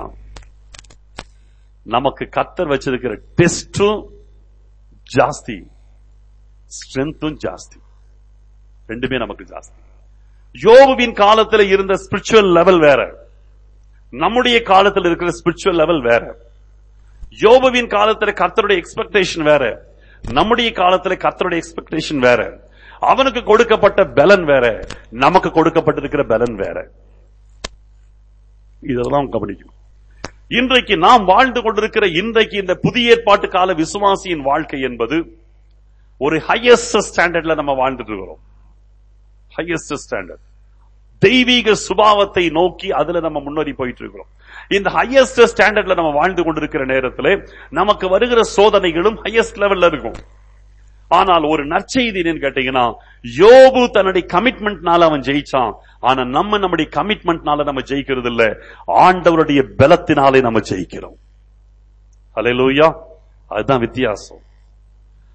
நமக்கு கர்த்தர் வச்சிருக்கிற டெஸ்டும் ஜாஸ்தி ஸ்ட்ரென்த்தும் ஜாஸ்தி ரெண்டுமே நமக்கு ஜாஸ்தி யோபுவின் காலத்துல இருந்த ஸ்பிரிச்சுவல் லெவல் வேற நம்முடைய காலத்துல இருக்கிற ஸ்பிரிச்சுவல் லெவல் வேற யோபுவின் காலத்துல கர்த்தருடைய எக்ஸ்பெக்டேஷன் வேற நம்முடைய காலத்துல கர்த்தருடைய எக்ஸ்பெக்டேஷன் வேற அவனுக்கு கொடுக்கப்பட்ட பலன் வேற நமக்கு கொடுக்கப்பட்டிருக்கிற பலன் வேற இதெல்லாம் கவனிக்கணும் இன்றைக்கு நாம் வாழ்ந்து கொண்டிருக்கிற இன்றைக்கு இந்த புதிய ஏற்பாட்டு கால விசுவாசியின் வாழ்க்கை என்பது ஒரு ஹையஸ்ட் ஸ்டாண்டர்ட்ல நம்ம வாழ்ந்துட்டு இருக்கிறோம் ஹையஸ்ட் ஸ்டாண்டர்ட் தெய்வீக சுபாவத்தை நோக்கி அதுல நம்ம முன்னேறி போயிட்டு இருக்கிறோம் இந்த ஹையஸ்ட் ஸ்டாண்டர்ட்ல நம்ம வாழ்ந்து கொண்டிருக்கிற நேரத்தில் நமக்கு வருகிற சோதனைகளும் ஹையஸ்ட் லெவல்ல இருக்கும் ஆனால் ஒரு நற்செய்தி என்னன்னு கேட்டீங்கன்னா யோபு தன்னுடைய கமிட்மெண்ட்னால அவன் ஜெயிச்சான் ஆனா நம்ம நம்முடைய கமிட்மெண்ட்னால நம்ம ஜெயிக்கிறது இல்ல ஆண்டவருடைய பலத்தினாலே நம்ம ஜெயிக்கிறோம் ஹalleluya அதுதான் வித்தியாசம்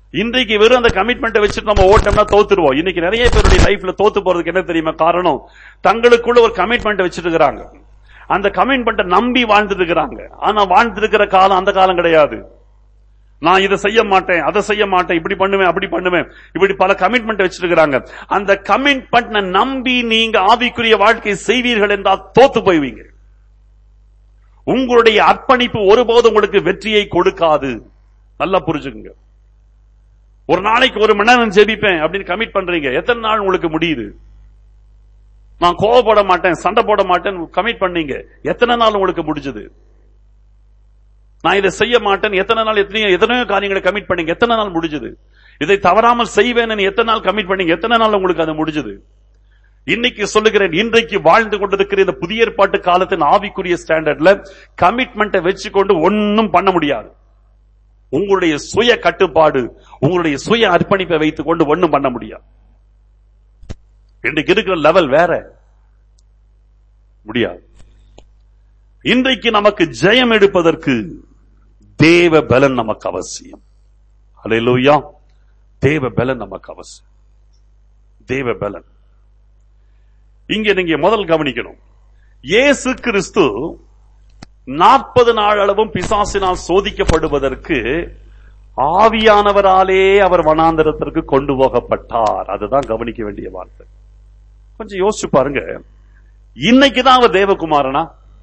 இன்றைக்கு வெறும் அந்த கமிட்மெண்ட்டை வச்சுட்டு நம்ம ஓட்டம்னா தோத்துருவோம் இன்னைக்கு நிறைய பேருடைய லைஃப்ல தோத்து போறதுக்கு என்ன தெரியுமா காரணம் தங்களுக்குள்ள ஒரு கமிட்மெண்ட் வச்சிட்டு இருக்கிறாங்க அந்த கமிட்மெண்ட்டை நம்பி வாழ்ந்துட்டு இருக்கிறாங்க ஆனா வாழ்ந்துட்டு இருக்கிற காலம் அந்த காலம் கிடையாது நான் இதை செய்ய மாட்டேன் அதை செய்ய மாட்டேன் இப்படி பண்ணுவேன் அப்படி பண்ணுவேன் இப்படி பல கமிட்மெண்ட் வச்சிருக்கிறாங்க அந்த கமிட்மெண்ட் நம்பி நீங்க ஆவிக்குரிய வாழ்க்கை செய்வீர்கள் என்றால் தோத்து போய்வீங்க உங்களுடைய அர்ப்பணிப்பு ஒருபோதும் உங்களுக்கு வெற்றியை கொடுக்காது நல்லா புரிஞ்சுக்குங்க ஒரு நாளைக்கு ஒரு மணி நேரம் ஜெபிப்பேன் அப்படின்னு கமிட் பண்றீங்க எத்தனை நாள் உங்களுக்கு முடியுது நான் கோவப்பட மாட்டேன் சண்டை போட மாட்டேன் கமிட் பண்ணீங்க எத்தனை நாள் உங்களுக்கு முடிஞ்சது நான் இதை செய்ய மாட்டேன் எத்தனை நாள் எத்தனையோ எத்தனையோ காரியங்களை கமிட் பண்ணீங்க எத்தனை நாள் முடிஞ்சது இதை தவறாமல் செய்வேன் எத்தனை நாள் கமிட் பண்ணீங்க எத்தனை நாள் உங்களுக்கு அது முடிஞ்சது இன்னைக்கு சொல்லுகிறேன் இன்றைக்கு வாழ்ந்து கொண்டிருக்கிற இந்த புதிய ஏற்பாட்டு காலத்தின் ஆவிக்குரிய ஸ்டாண்டர்ட்ல கமிட்மெண்ட்டை வச்சுக்கொண்டு ஒன்னும் பண்ண முடியாது உங்களுடைய சுய கட்டுப்பாடு உங்களுடைய சுய அர்ப்பணிப்பை வைத்துக் கொண்டு ஒன்னும் பண்ண முடியாது இன்றைக்கு இருக்கிற லெவல் வேற முடியாது இன்றைக்கு நமக்கு ஜெயம் எடுப்பதற்கு தேவ பலன் நமக்கு அவசியம் அல்லேலூயா தேவ பலன் நமக்கு அவசியம் தேவ பலன் இங்க நீங்க முதல் கவனிக்கணும் இயேசு கிறிஸ்து நாற்பது நாள் அளவும் பிசாசினால் சோதிக்கப்படுவதற்கு ஆவியானவராலே அவர் வனாந்தரத்திற்கு கொண்டு போகப்பட்டார் அதுதான் கவனிக்க வேண்டிய வார்த்தை கொஞ்சம் யோசிச்சு பாருங்க இன்னைக்குதான் அவர் தேவகுமாரனா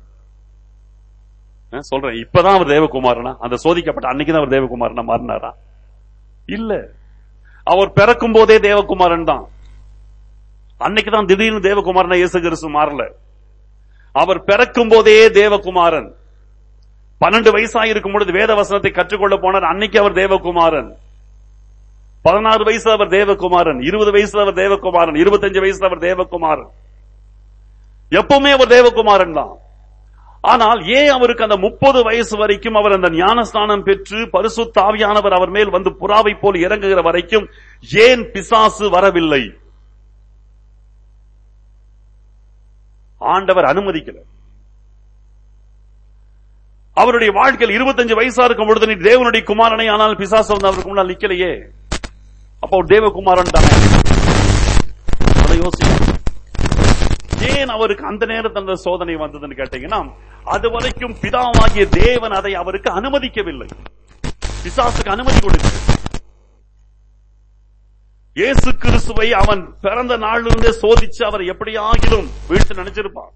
அஹ் சொல்றேன் இப்பதான் அவர் தேவகுமாரனா அந்த சோதிக்கப்பட்ட அன்னைக்குதான் அவர் தேவகுமாரனா மாறினாரா இல்ல அவர் பிறக்கும் போதே தேவகுமாரன் தான் அன்னைக்குதான் திடீர்னு தேவகுமாரனா இயேசு கிறிஸ்து மாறல அவர் பிறக்கும் போதே தேவகுமாரன் பன்னெண்டு வயசா இருக்கும் பொழுது வேத வசனத்தை கற்றுக்கொள்ள போனார் அன்னைக்கு அவர் தேவகுமாரன் பதினாறு வயசு அவர் தேவகுமாரன் இருபது வயசுல அவர் தேவகுமாரன் இருபத்தஞ்சு வயசுல அவர் தேவகுமாரன் எப்பவுமே அவர் தேவகுமாரன் தான் ஆனால் ஏன் அவருக்கு அந்த முப்பது வயசு வரைக்கும் அவர் அந்த ஞானஸ்நானம் பெற்று பரிசுத்தாவியானவர் அவர் மேல் வந்து புறாவை போல் இறங்குகிற வரைக்கும் ஏன் பிசாசு வரவில்லை ஆண்டவர் அனுமதிக்கல அவருடைய வாழ்க்கையில் இருபத்தஞ்சு வயசா இருக்கும் பொழுது நீ தேவனுடைய குமாரனை ஆனால் பிசாசு வந்து அவருக்கு முன்னால் நிக்கலையே அப்ப அவர் தேவகுமாரன் தானே அதை யோசிக்கணும் ஏன் அவருக்கு அந்த நேரத்தில் அந்த சோதனை வந்ததுன்னு கேட்டீங்கன்னா அது வரைக்கும் பிதாவாகிய தேவன் அதை அவருக்கு அனுமதிக்கவில்லை பிசாசுக்கு அனுமதி கொடுக்க இயேசு கிறிஸ்துவை அவன் பிறந்த நாளிலிருந்தே சோதிச்சு அவர் எப்படியாகிலும் வீழ்த்து நினைச்சிருப்பான்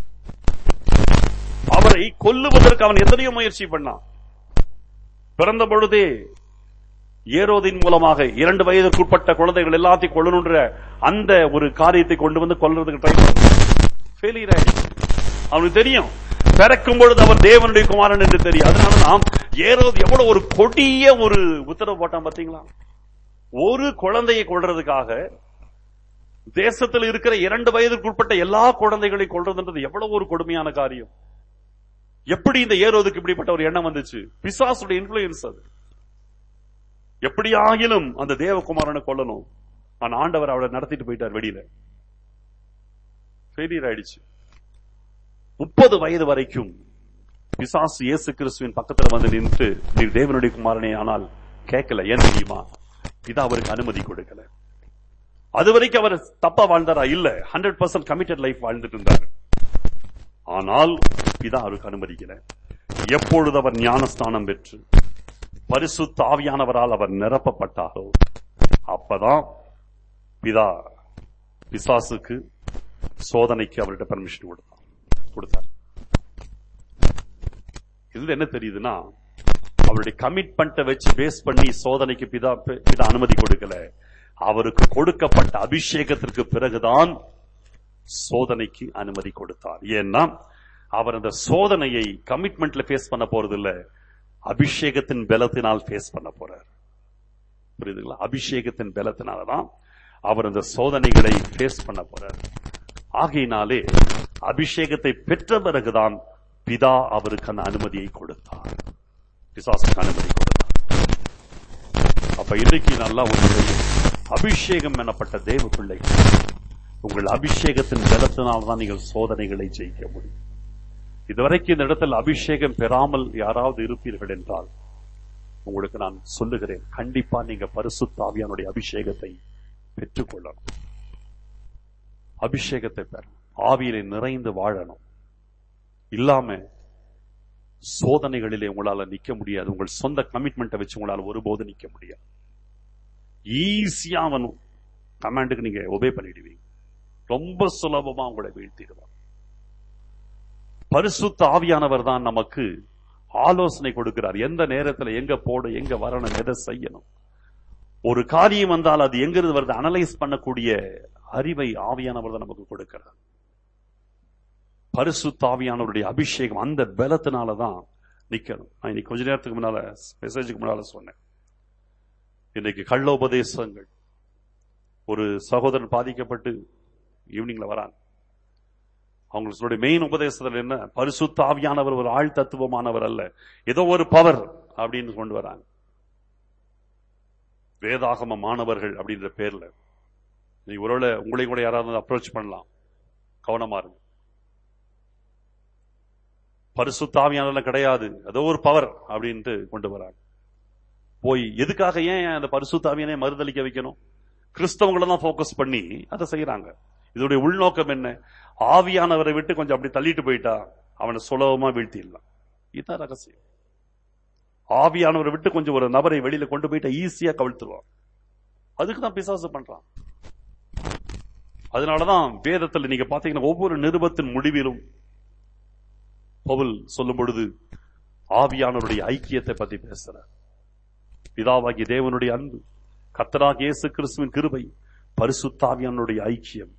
அவரை கொல்லுவதற்கு அவன் எத்தனையோ முயற்சி பண்ணான் பிறந்த பொழுதே ஏரோதின் மூலமாக இரண்டு வயதுக்குட்பட்ட குழந்தைகள் எல்லாத்தையும் கொல்லணுன்ற அந்த ஒரு காரியத்தை கொண்டு வந்து கொல்றதுக்கு ட்ரை ஃபெயிலியர் ஆயிடுச்சு அவனுக்கு தெரியும் பிறக்கும் பொழுது அவர் தேவனுடைய குமாரன் என்று தெரியும் அதனாலதான் ஏரோது எவ்வளவு ஒரு கொடிய ஒரு உத்தரவு போட்டான் பாத்தீங்களா ஒரு குழந்தையை கொள்றதுக்காக தேசத்தில் இருக்கிற இரண்டு வயதுக்குட்பட்ட எல்லா குழந்தைகளையும் கொள்றதுன்றது எவ்வளவு ஒரு கொடுமையான காரியம் எப்படி இந்த ஏரோதுக்கு இப்படிப்பட்ட ஒரு எண்ணம் வந்துச்சு பிசாசுடைய இன்ஃபுளுயன்ஸ் அது எப்படியாகிலும் அந்த தேவகுமாரனை கொல்லணும் ஆனா ஆண்டவர் அவளை நடத்திட்டு போயிட்டார் வெளியில ஃபெயிலியர் ஆயிடுச்சு முப்பது வயது வரைக்கும் பிசாசு இயேசு கிறிஸ்துவின் பக்கத்துல வந்து நின்று நீர் தேவனுடைய குமாரனே ஆனால் கேட்கல ஏன் தெரியுமா பிதா அவருக்கு அனுமதி கொடுக்கல அது வரைக்கும் அவர் தப்பா வாழ்ந்தாரா இல்ல ஹண்ட்ரட் பர்சன்ட் கமிட்டட் லைஃப் வாழ்ந்துட்டு இருந்தார் ஆனால் பிதா அவருக்கு அனுமதிக்கல எப்பொழுது அவர் ஞானஸ்தானம் பெற்று பரிசுத்த ஆவியானவரால் அவர் நிரப்பப்பட்டாரோ அப்பதான் பிதா பிசாசுக்கு சோதனைக்கு அவர்கிட்ட பர்மிஷன் கொடுத்தார் கொடுத்தார் இதுல என்ன தெரியுதுன்னா அவருடைய கமிட்மெண்ட்டை வச்சு பேஸ் பண்ணி சோதனைக்கு பிதா பிதா அனுமதி கொடுக்கல அவருக்கு கொடுக்கப்பட்ட அபிஷேகத்திற்கு பிறகுதான் சோதனைக்கு அனுமதி கொடுத்தார் ஏன்னா அவர் அந்த சோதனையை கமிட்மெண்ட்ல ஃபேஸ் பண்ண போறது இல்ல அபிஷேகத்தின் பலத்தினால் ஃபேஸ் பண்ண போறார் புரியுதுங்களா அபிஷேகத்தின் பலத்தினாலதான் அவர் அந்த சோதனைகளை ஃபேஸ் பண்ண போறார் ஆகையினாலே அபிஷேகத்தை பெற்ற பிறகுதான் பிதா அவருக்கு அந்த அனுமதியை கொடுத்தார் பிசாசுக்கு அனுமதி கொடுத்தார் அப்ப இன்றைக்கு நல்லா உங்களுடைய அபிஷேகம் எனப்பட்ட தேவ பிள்ளைகள் உங்கள் அபிஷேகத்தின் பலத்தினால்தான் நீங்கள் சோதனைகளை ஜெயிக்க முடியும் இதுவரைக்கும் இந்த இடத்தில் அபிஷேகம் பெறாமல் யாராவது இருப்பீர்கள் என்றால் உங்களுக்கு நான் சொல்லுகிறேன் கண்டிப்பா நீங்க பரிசுத்தாவியானுடைய அபிஷேகத்தை பெற்றுக்கொள்ளணும் அபிஷேகத்தை பெறணும் ஆவியிலே நிறைந்து வாழணும் இல்லாம சோதனைகளிலே உங்களால நிக்க முடியாது உங்கள் சொந்த கமிட்மெண்ட்டை வச்சு உங்களால ஒருபோது நிக்க முடியாது ஈஸியா அவன் கமாண்டுக்கு நீங்க ஒபே பண்ணிடுவீங்க ரொம்ப சுலபமா உங்களை வீழ்த்திடுவான் பரிசுத்த ஆவியானவர் தான் நமக்கு ஆலோசனை கொடுக்கிறார் எந்த நேரத்துல எங்க போட எங்க வரணும் எதை செய்யணும் ஒரு காரியம் வந்தால் அது எங்கிருந்து வருது அனலைஸ் பண்ணக்கூடிய அறிவை ஆவியானவர் தான் நமக்கு கொடுக்கிறார் பரிசுத்த ஆவியானவருடைய அபிஷேகம் அந்த பலத்தினால தான் நிக்கணும் நான் இன்னைக்கு கொஞ்ச நேரத்துக்கு முன்னால மெசேஜுக்கு முன்னால சொன்னேன் இன்னைக்கு கள்ளோபதேசங்கள் ஒரு சகோதரன் பாதிக்கப்பட்டு ஈவினிங்ல வராங்க அவங்களுடைய மெயின் உபதேசத்துல என்ன பரிசுத்த ஆவியானவர் ஒரு ஆள் தத்துவமானவர் அல்ல ஏதோ ஒரு பவர் அப்படின்னு கொண்டு வராங்க வேதாகம மாணவர்கள் அப்படின்ற பேர்ல நீங்க ஒருவேளை உங்களை கூட யாராவது அப்ரோச் பண்ணலாம் கவனமா இருங்க பரிசுத்தாவியானவர்கள் கிடையாது ஏதோ ஒரு பவர் அப்படின்ட்டு கொண்டு வராங்க போய் எதுக்காக ஏன் அந்த பரிசுத்தாவியனை மறுதளிக்க வைக்கணும் கிறிஸ்தவங்களை தான் போக்கஸ் பண்ணி அதை செய்யறாங்க இதோடைய உள்நோக்கம் என்ன ஆவியானவரை விட்டு கொஞ்சம் அப்படி தள்ளிட்டு போயிட்டா அவனை சுலபமா வீழ்த்திடலாம் இதுதான் ரகசியம் ஆவியானவரை விட்டு கொஞ்சம் ஒரு நபரை வெளியில கொண்டு போயிட்டா ஈஸியா கவிழ்த்துருவான் அதுக்கு தான் பிசாசு பண்றான் அதனாலதான் வேதத்தில் நீங்க பாத்தீங்கன்னா ஒவ்வொரு நிருபத்தின் முடிவிலும் பவுல் சொல்லும் பொழுது ஆவியானவருடைய ஐக்கியத்தை பத்தி பேசுறார் பிதாவாகிய தேவனுடைய அன்பு கத்தராக இயேசு கிறிஸ்துவின் கிருபை பரிசுத்தாவியானுடைய ஐக்கியம்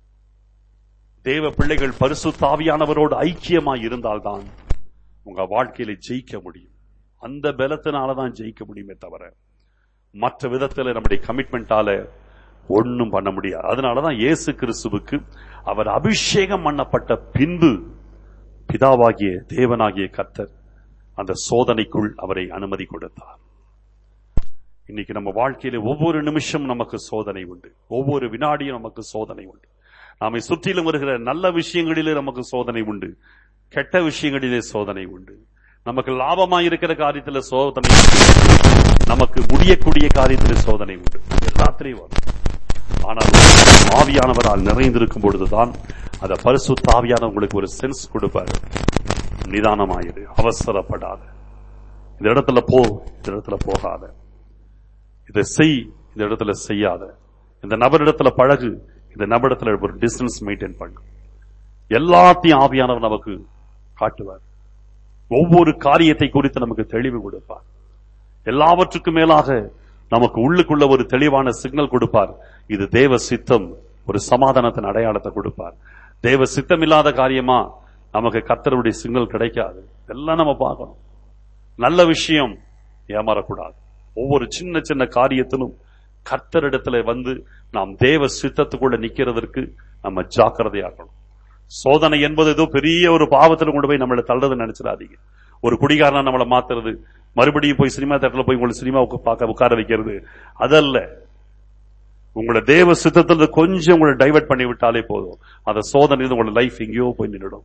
தேவ பிள்ளைகள் பரிசுத்தாவியானவரோடு ஐக்கியமாய் இருந்தால்தான் உங்க வாழ்க்கையில ஜெயிக்க முடியும் அந்த பலத்தினாலதான் ஜெயிக்க முடியுமே தவிர மற்ற விதத்துல நம்முடைய கமிட்மெண்டால ஒன்னும் பண்ண முடியாது அதனாலதான் இயேசு கிறிஸ்துவுக்கு அவர் அபிஷேகம் பண்ணப்பட்ட பின்பு பிதாவாகிய தேவனாகிய கர்த்தர் அந்த சோதனைக்குள் அவரை அனுமதி கொடுத்தார் இன்னைக்கு நம்ம வாழ்க்கையில ஒவ்வொரு நிமிஷம் நமக்கு சோதனை உண்டு ஒவ்வொரு வினாடியும் நமக்கு சோதனை உண்டு நாமை சுற்றிலும் வருகிற நல்ல விஷயங்களிலே நமக்கு சோதனை உண்டு கெட்ட விஷயங்களிலே சோதனை உண்டு நமக்கு லாபமா இருக்கிற காரியத்துல சோதனை உண்டு. நமக்கு முடியக்கூடிய காரியத்திலே சோதனை உண்டு எல்லாத்திலையும் வரும் ஆனால் ஆவியானவரால் நிறைந்திருக்கும் பொழுதுதான் அந்த பரிசு தாவியான உங்களுக்கு ஒரு சென்ஸ் கொடுப்பாரு நிதானமாயிரு அவசரப்படாத இந்த இடத்துல போ இந்த இடத்துல போகாத இதை செய் இந்த இடத்துல செய்யாத இந்த நபரிடத்துல பழகு இந்த நபரிடத்துல ஒரு டிஸ்டன்ஸ் மெயின்டைன் பண்ணு எல்லாத்தையும் ஆவியானவர் நமக்கு காட்டுவார் ஒவ்வொரு காரியத்தை குறித்து நமக்கு தெளிவு கொடுப்பார் எல்லாவற்றுக்கும் மேலாக நமக்கு உள்ளுக்குள்ள ஒரு தெளிவான சிக்னல் கொடுப்பார் இது தேவ சித்தம் ஒரு சமாதானத்தின் அடையாளத்தை கொடுப்பார் தேவ சித்தம் இல்லாத காரியமா நமக்கு கர்த்தருடைய சிக்னல் கிடைக்காது எல்லாம் நம்ம பார்க்கணும் நல்ல விஷயம் ஏமாறக்கூடாது ஒவ்வொரு சின்ன சின்ன காரியத்திலும் கர்த்தரிடத்துல வந்து நாம் தேவ சித்தத்துக்குள்ள நிக்கிறதற்கு நம்ம ஜாக்கிரதையா இருக்கணும் சோதனை என்பது ஏதோ பெரிய ஒரு பாவத்துல கொண்டு போய் நம்மளை தள்ளுறது நினைச்சிடாதீங்க ஒரு குடிகாரனா நம்மளை மாத்துறது மறுபடியும் போய் சினிமா தேட்டர்ல போய் உங்களை சினிமா பார்க்க உட்கார வைக்கிறது அதல்ல உங்களை தேவ சித்தத்துல கொஞ்சம் உங்களை டைவர்ட் பண்ணி விட்டாலே போதும் அந்த சோதனை உங்களோட லைஃப் எங்கேயோ போய் நின்றுடும்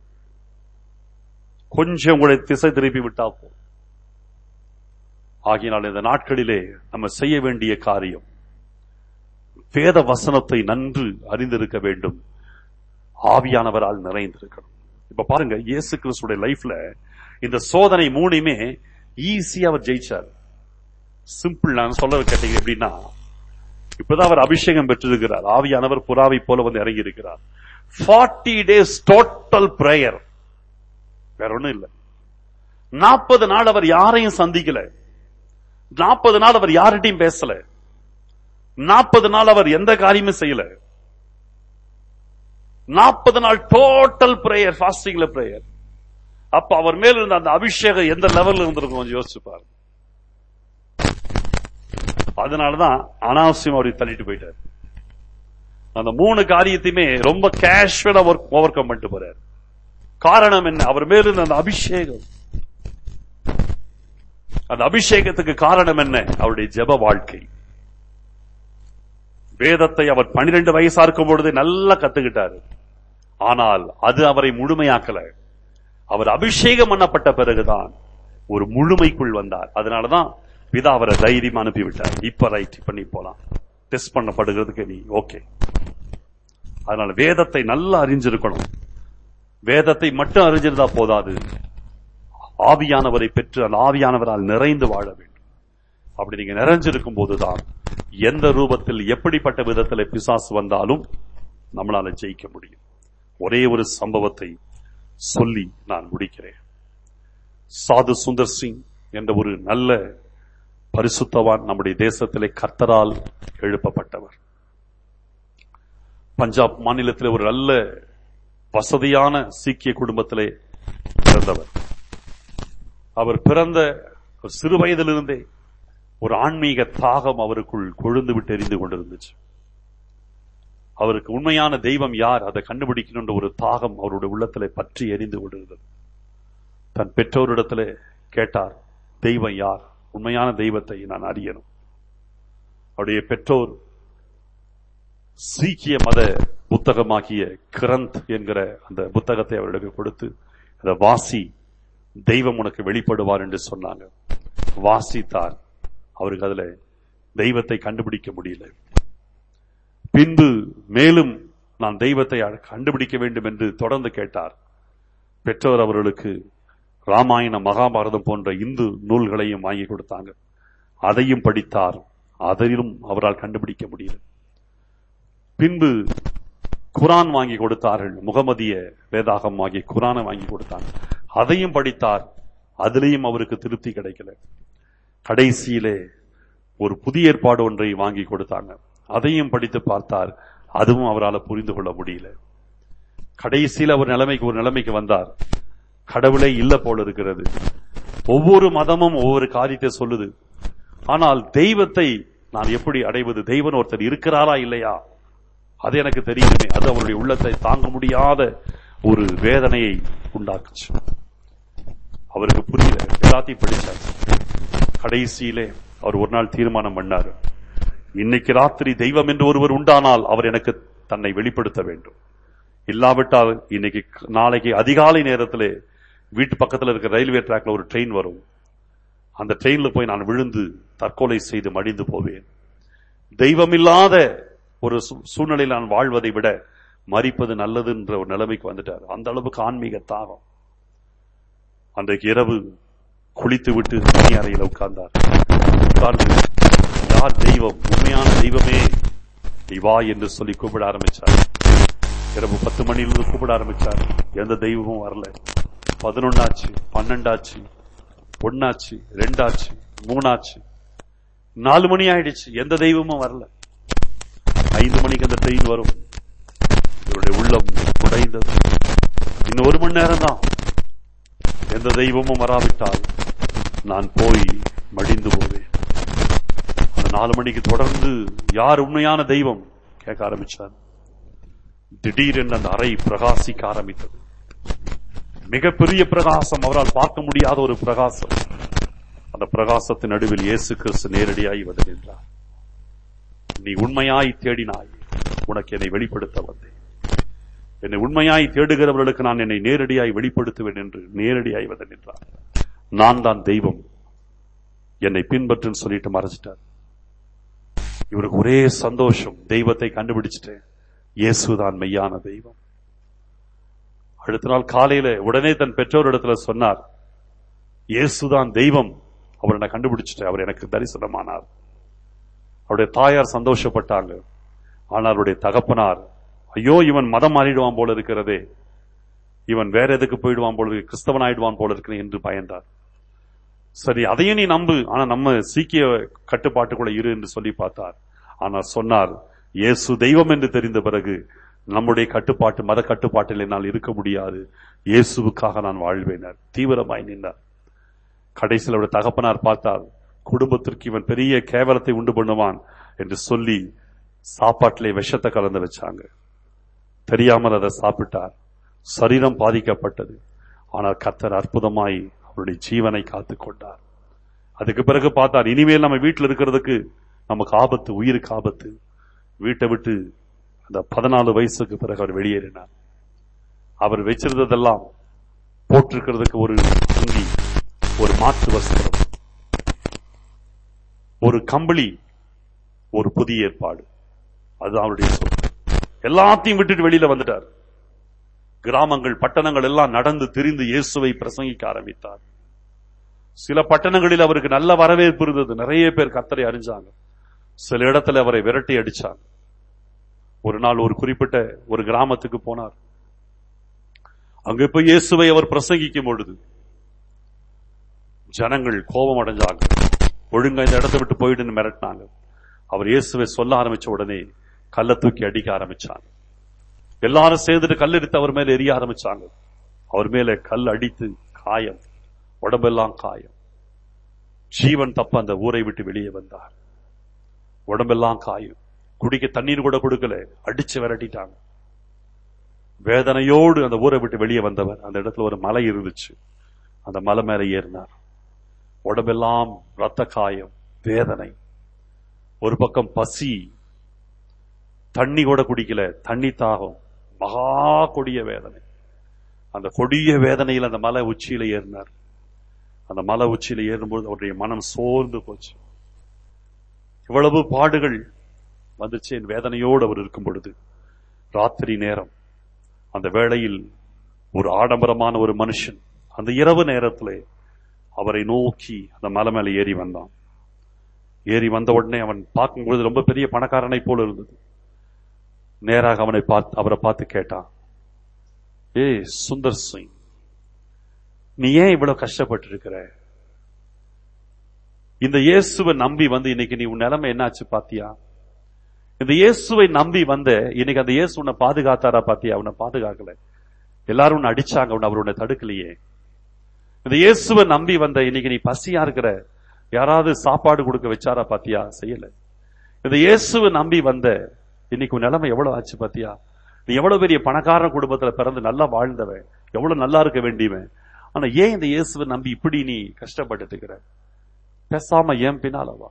கொஞ்சம் உங்களை திசை திருப்பி விட்டா போதும் ஆகினால் இந்த நாட்களிலே நம்ம செய்ய வேண்டிய காரியம் வேத வசனத்தை நன்று அறிந்திருக்க வேண்டும் ஆவியானவரால் நிறைந்திருக்கணும் இப்ப பாருங்க இயேசு கிறிஸ்துடைய லைஃப்ல இந்த சோதனை மூணுமே ஈஸியா அவர் ஜெயிச்சார் சிம்பிள் நான் சொல்ல கேட்டீங்க எப்படின்னா இப்பதான் அவர் அபிஷேகம் பெற்றிருக்கிறார் ஆவியானவர் புறாவை போல வந்து இறங்கி இருக்கிறார் ஃபார்ட்டி டேஸ் டோட்டல் பிரேயர் வேற ஒண்ணும் இல்ல நாற்பது நாள் அவர் யாரையும் சந்திக்கல நாற்பது நாள் அவர் யார்கிட்டையும் பேசல நாற்பது நாள் அவர் எந்த காரியமும் செய்யல நாற்பது நாள் டோட்டல் பிரேயர் ஃபாஸ்டிங்ல பிரேயர் அப்ப அவர் மேல இருந்த அந்த அபிஷேகம் எந்த லெவல்ல இருந்திருக்கும் கொஞ்சம் யோசிச்சு பாருங்க அதனாலதான் அனாவசியம் அவரை தள்ளிட்டு போயிட்டார் அந்த மூணு காரியத்தையுமே ரொம்ப கேஷுவலா ஓவர் கம் பண்ணிட்டு போறாரு காரணம் என்ன அவர் மேல இருந்த அந்த அபிஷேகம் அந்த அபிஷேகத்துக்கு காரணம் என்ன அவருடைய ஜெப வாழ்க்கை வேதத்தை அவர் பன்னிரண்டு வயசா இருக்கும் பொழுது நல்லா கத்துக்கிட்டாரு ஆனால் அது அவரை முழுமையாக்கல அவர் அபிஷேகம் பண்ணப்பட்ட பிறகுதான் ஒரு முழுமைக்குள் வந்தார் அதனாலதான் பிதா அவரை தைரியமா அனுப்பிவிட்டார் இப்ப ரைட் இப்ப நீ போலாம் டெஸ்ட் பண்ணப்படுகிறதுக்கு நீ ஓகே அதனால வேதத்தை நல்லா அறிஞ்சிருக்கணும் வேதத்தை மட்டும் அறிஞ்சிருந்தா போதாது ஆவியானவரை பெற்று அந்த ஆவியானவரால் நிறைந்து வாழ வேண்டும் அப்படி நீங்க நிறைஞ்சிருக்கும் போதுதான் எந்த ரூபத்தில் எப்படிப்பட்ட விதத்தில் பிசாசு வந்தாலும் நம்மளால ஜெயிக்க முடியும் ஒரே ஒரு சம்பவத்தை சொல்லி நான் முடிக்கிறேன் சாது சுந்தர் சிங் என்ற ஒரு நல்ல பரிசுத்தவான் நம்முடைய தேசத்திலே கர்த்தரால் எழுப்பப்பட்டவர் பஞ்சாப் மாநிலத்திலே ஒரு நல்ல வசதியான சீக்கிய குடும்பத்திலே பிறந்தவர் அவர் பிறந்த ஒரு சிறு வயதிலிருந்தே ஒரு ஆன்மீக தாகம் அவருக்குள் கொழுந்து விட்டு எரிந்து கொண்டிருந்துச்சு அவருக்கு உண்மையான தெய்வம் யார் அதை கண்டுபிடிக்கணுன்ற ஒரு தாகம் அவருடைய உள்ளத்திலே பற்றி எரிந்து கொண்டிருந்தது தன் பெற்றோரிடத்திலே கேட்டார் தெய்வம் யார் உண்மையான தெய்வத்தை நான் அறியணும் அவருடைய பெற்றோர் சீக்கிய மத புத்தகமாகிய கிரந்த் என்கிற அந்த புத்தகத்தை அவர்களுக்கு கொடுத்து அதை வாசி தெய்வம் உனக்கு வெளிப்படுவார் என்று சொன்னாங்க வாசித்தார் அவருக்கு அதுல தெய்வத்தை கண்டுபிடிக்க முடியல பின்பு மேலும் நான் தெய்வத்தை கண்டுபிடிக்க வேண்டும் என்று தொடர்ந்து கேட்டார் பெற்றோர் அவர்களுக்கு ராமாயண மகாபாரதம் போன்ற இந்து நூல்களையும் வாங்கி கொடுத்தாங்க அதையும் படித்தார் அதிலும் அவரால் கண்டுபிடிக்க முடியல பின்பு குரான் வாங்கி கொடுத்தார்கள் முகமதிய வேதாகம் வாங்கி குரானை வாங்கி கொடுத்தாங்க அதையும் படித்தார் அதிலேயும் அவருக்கு திருப்தி கிடைக்கல கடைசியிலே ஒரு புதிய ஏற்பாடு ஒன்றை வாங்கி கொடுத்தாங்க அதையும் படித்து பார்த்தார் அதுவும் அவரால் புரிந்து கொள்ள முடியல கடைசியில் அவர் நிலைமைக்கு ஒரு நிலைமைக்கு வந்தார் கடவுளே இல்ல போல இருக்கிறது ஒவ்வொரு மதமும் ஒவ்வொரு காரியத்தை சொல்லுது ஆனால் தெய்வத்தை நான் எப்படி அடைவது தெய்வன் ஒருத்தர் இருக்கிறாரா இல்லையா அது எனக்கு தெரியுமே அது அவருடைய உள்ளத்தை தாங்க முடியாத ஒரு வேதனையை உண்டாக்குச்சு அவருக்கு புரியல எல்லாத்தையும் படிச்சார் கடைசியிலே அவர் ஒரு நாள் தீர்மானம் பண்ணார் இன்னைக்கு ராத்திரி தெய்வம் என்று ஒருவர் உண்டானால் அவர் எனக்கு தன்னை வெளிப்படுத்த வேண்டும் இல்லாவிட்டால் இன்னைக்கு நாளைக்கு அதிகாலை நேரத்திலே வீட்டு பக்கத்தில் இருக்கிற ரயில்வே டிராக்ல ஒரு ட்ரெயின் வரும் அந்த ட்ரெயின்ல போய் நான் விழுந்து தற்கொலை செய்து மடிந்து போவேன் தெய்வமில்லாத ஒரு சூழ்நிலையில் நான் வாழ்வதை விட மறிப்பது நல்லதுன்ற ஒரு நிலைமைக்கு வந்துட்டார் அந்த அளவுக்கு ஆன்மீக தாகம் அன்றைக்கு இரவு குளித்து விட்டு தனி அறையில் உட்கார்ந்தார் உட்கார்ந்து யார் தெய்வம் உண்மையான தெய்வமே நீ வா என்று சொல்லி கூப்பிட ஆரம்பிச்சார் இரவு பத்து மணியிலிருந்து கூப்பிட ஆரம்பிச்சார் எந்த தெய்வமும் வரல பதினொன்னாச்சு பன்னெண்டாச்சு ஒன்னாச்சு ரெண்டாச்சு மூணாச்சு நாலு மணி ஆயிடுச்சு எந்த தெய்வமும் வரல ஐந்து மணிக்கு அந்த ட்ரெயின் வரும் இவருடைய உள்ளம் உடைந்தது இன்னும் ஒரு மணி நேரம் தான் எந்த தெய்வமும் வராவிட்டால் நான் போய் மடிந்து போவேன் அந்த நாலு மணிக்கு தொடர்ந்து யார் உண்மையான தெய்வம் கேட்க ஆரம்பிச்சார் திடீரென்று அந்த அறை பிரகாசிக்க ஆரம்பித்தது மிகப்பெரிய பிரகாசம் அவரால் பார்க்க முடியாத ஒரு பிரகாசம் அந்த பிரகாசத்தின் நடுவில் இயேசு கிறிஸ்து நேரடியாய் வந்து நின்றார் நீ உண்மையாய் தேடினாய் உனக்கு என்னை வெளிப்படுத்த வந்தேன் என்னை உண்மையாய் தேடுகிறவர்களுக்கு நான் என்னை நேரடியாய் வெளிப்படுத்துவேன் என்று நேரடியாய் வந்து நின்றார் நான் தான் தெய்வம் என்னை பின்பற்றுன்னு சொல்லிட்டு மறைச்சிட்டார் இவருக்கு ஒரே சந்தோஷம் தெய்வத்தை கண்டுபிடிச்சிட்டேன் இயேசுதான் மெய்யான தெய்வம் அடுத்த நாள் காலையில உடனே தன் பெற்றோரிடத்துல சொன்னார் இயேசுதான் தெய்வம் அவரை நான் கண்டுபிடிச்சிட்டேன் அவர் எனக்கு தரிசனமானார் அவருடைய தாயார் சந்தோஷப்பட்டாங்க ஆனால் அவருடைய தகப்பனார் ஐயோ இவன் மதம் மாறிடுவான் போல இருக்கிறதே இவன் வேற எதுக்கு போயிடுவான் போல இருக்கு கிறிஸ்தவன் ஆயிடுவான் போல இருக்கிறேன் என்று பயந்தார் சரி அதையும் நீ நம்பு ஆனா நம்ம சீக்கிய கட்டுப்பாட்டுக்குள்ள இரு என்று சொல்லி பார்த்தார் ஆனால் சொன்னார் இயேசு தெய்வம் என்று தெரிந்த பிறகு நம்முடைய கட்டுப்பாட்டு மத கட்டுப்பாட்டில் என்னால் இருக்க முடியாது இயேசுவுக்காக நான் வாழ்வேனார் தீவிரமாய் நின்றார் கடைசியில் அவருடைய தகப்பனார் பார்த்தார் குடும்பத்திற்கு இவன் பெரிய கேவலத்தை உண்டு பண்ணுவான் என்று சொல்லி சாப்பாட்டிலே விஷத்தை கலந்து வச்சாங்க தெரியாமல் அதை சாப்பிட்டார் சரீரம் பாதிக்கப்பட்டது ஆனால் கத்தர் அற்புதமாய் அவருடைய ஜீவனை காத்து கொண்டார் அதுக்கு பிறகு பார்த்தார் இனிமேல் நம்ம வீட்டில் இருக்கிறதுக்கு நமக்கு ஆபத்து உயிருக்கு ஆபத்து வீட்டை விட்டு அந்த பதினாலு வயசுக்கு பிறகு அவர் வெளியேறினார் அவர் வச்சிருந்ததெல்லாம் போட்டிருக்கிறதுக்கு ஒரு அங்கி ஒரு மாற்று வஸ்திரம் ஒரு கம்பளி ஒரு புதிய ஏற்பாடு அது அவருடைய சொல் எல்லாத்தையும் விட்டுட்டு வெளியில வந்துட்டார் கிராமங்கள் பட்டணங்கள் எல்லாம் நடந்து திரிந்து இயேசுவை பிரசங்கிக்க ஆரம்பித்தார் சில பட்டணங்களில் அவருக்கு நல்ல வரவேற்பு இருந்தது நிறைய பேர் கத்தரை அறிஞ்சாங்க சில இடத்துல அவரை விரட்டி அடிச்சாங்க ஒரு நாள் ஒரு குறிப்பிட்ட ஒரு கிராமத்துக்கு போனார் அங்க போய் இயேசுவை அவர் பிரசங்கிக்கும் பொழுது ஜனங்கள் கோபம் அடைஞ்சாங்க ஒழுங்கா இந்த இடத்தை விட்டு போயிடுன்னு மிரட்டினாங்க அவர் இயேசுவை சொல்ல ஆரம்பிச்ச உடனே கல்லை தூக்கி அடிக்க ஆரம்பிச்சாங்க எல்லாரும் சேர்ந்துட்டு கல் எடுத்து அவர் மேல எரிய ஆரம்பிச்சாங்க அவர் மேல கல் அடித்து காயம் உடம்பெல்லாம் காயம் ஜீவன் தப்ப அந்த ஊரை விட்டு வெளியே வந்தார் உடம்பெல்லாம் காயம் குடிக்க தண்ணீர் கூட கொடுக்கல அடிச்சு விரட்டிட்டாங்க வேதனையோடு அந்த ஊரை விட்டு வெளியே வந்தவர் அந்த இடத்துல ஒரு மலை இருந்துச்சு அந்த மலை மேல ஏறினார் உடம்பெல்லாம் ரத்த காயம் வேதனை ஒரு பக்கம் பசி தண்ணி கூட குடிக்கல தண்ணி தாகம் மகா கொடிய வேதனை அந்த கொடிய வேதனையில் அந்த மலை உச்சியில ஏறினார் அந்த மலை உச்சியில ஏறும்போது அவருடைய மனம் சோர்ந்து போச்சு இவ்வளவு பாடுகள் வந்துச்சு என் வேதனையோடு அவர் இருக்கும் பொழுது ராத்திரி நேரம் அந்த வேளையில் ஒரு ஆடம்பரமான ஒரு மனுஷன் அந்த இரவு நேரத்திலே அவரை நோக்கி அந்த மலை மேல ஏறி வந்தான் ஏறி வந்த உடனே அவன் பார்க்கும்பொழுது ரொம்ப பெரிய பணக்காரனை போல இருந்தது நேராக அவனை பார்த்து அவரை பார்த்து கேட்டான் ஏ சுந்தர் சிங் நீ ஏன் இவ்வளவு கஷ்டப்பட்டு இருக்கிற இந்த இயேசுவை நம்பி வந்து இன்னைக்கு நீ உன் நிலைமை என்னாச்சு பாத்தியா இந்த இயேசுவை நம்பி வந்த இன்னைக்கு அந்த இயேசு உன்னை பாதுகாத்தாரா பாத்தியா உன்னை பாதுகாக்கல எல்லாரும் உன்னை அடிச்சாங்க உன்னை அவர் உன்னை தடுக்கலையே இந்த இயேசுவை நம்பி வந்த இன்னைக்கு நீ பசியா இருக்கிற யாராவது சாப்பாடு கொடுக்க வச்சாரா பாத்தியா செய்யல இந்த இயேசுவை நம்பி வந்த இன்னைக்கு உன் நிலைமை எவ்வளவு ஆச்சு பாத்தியா நீ எவ்வளவு பெரிய பணக்கார குடும்பத்துல பிறந்து நல்லா வாழ்ந்தவன் எவ்வளவு நல்லா இருக்க வேண்டியவன் ஆனா ஏன் இந்த இயேசுவை நம்பி இப்படி நீ கஷ்டப்பட்டு இருக்கிற பேசாம ஏன் பின்னாலவா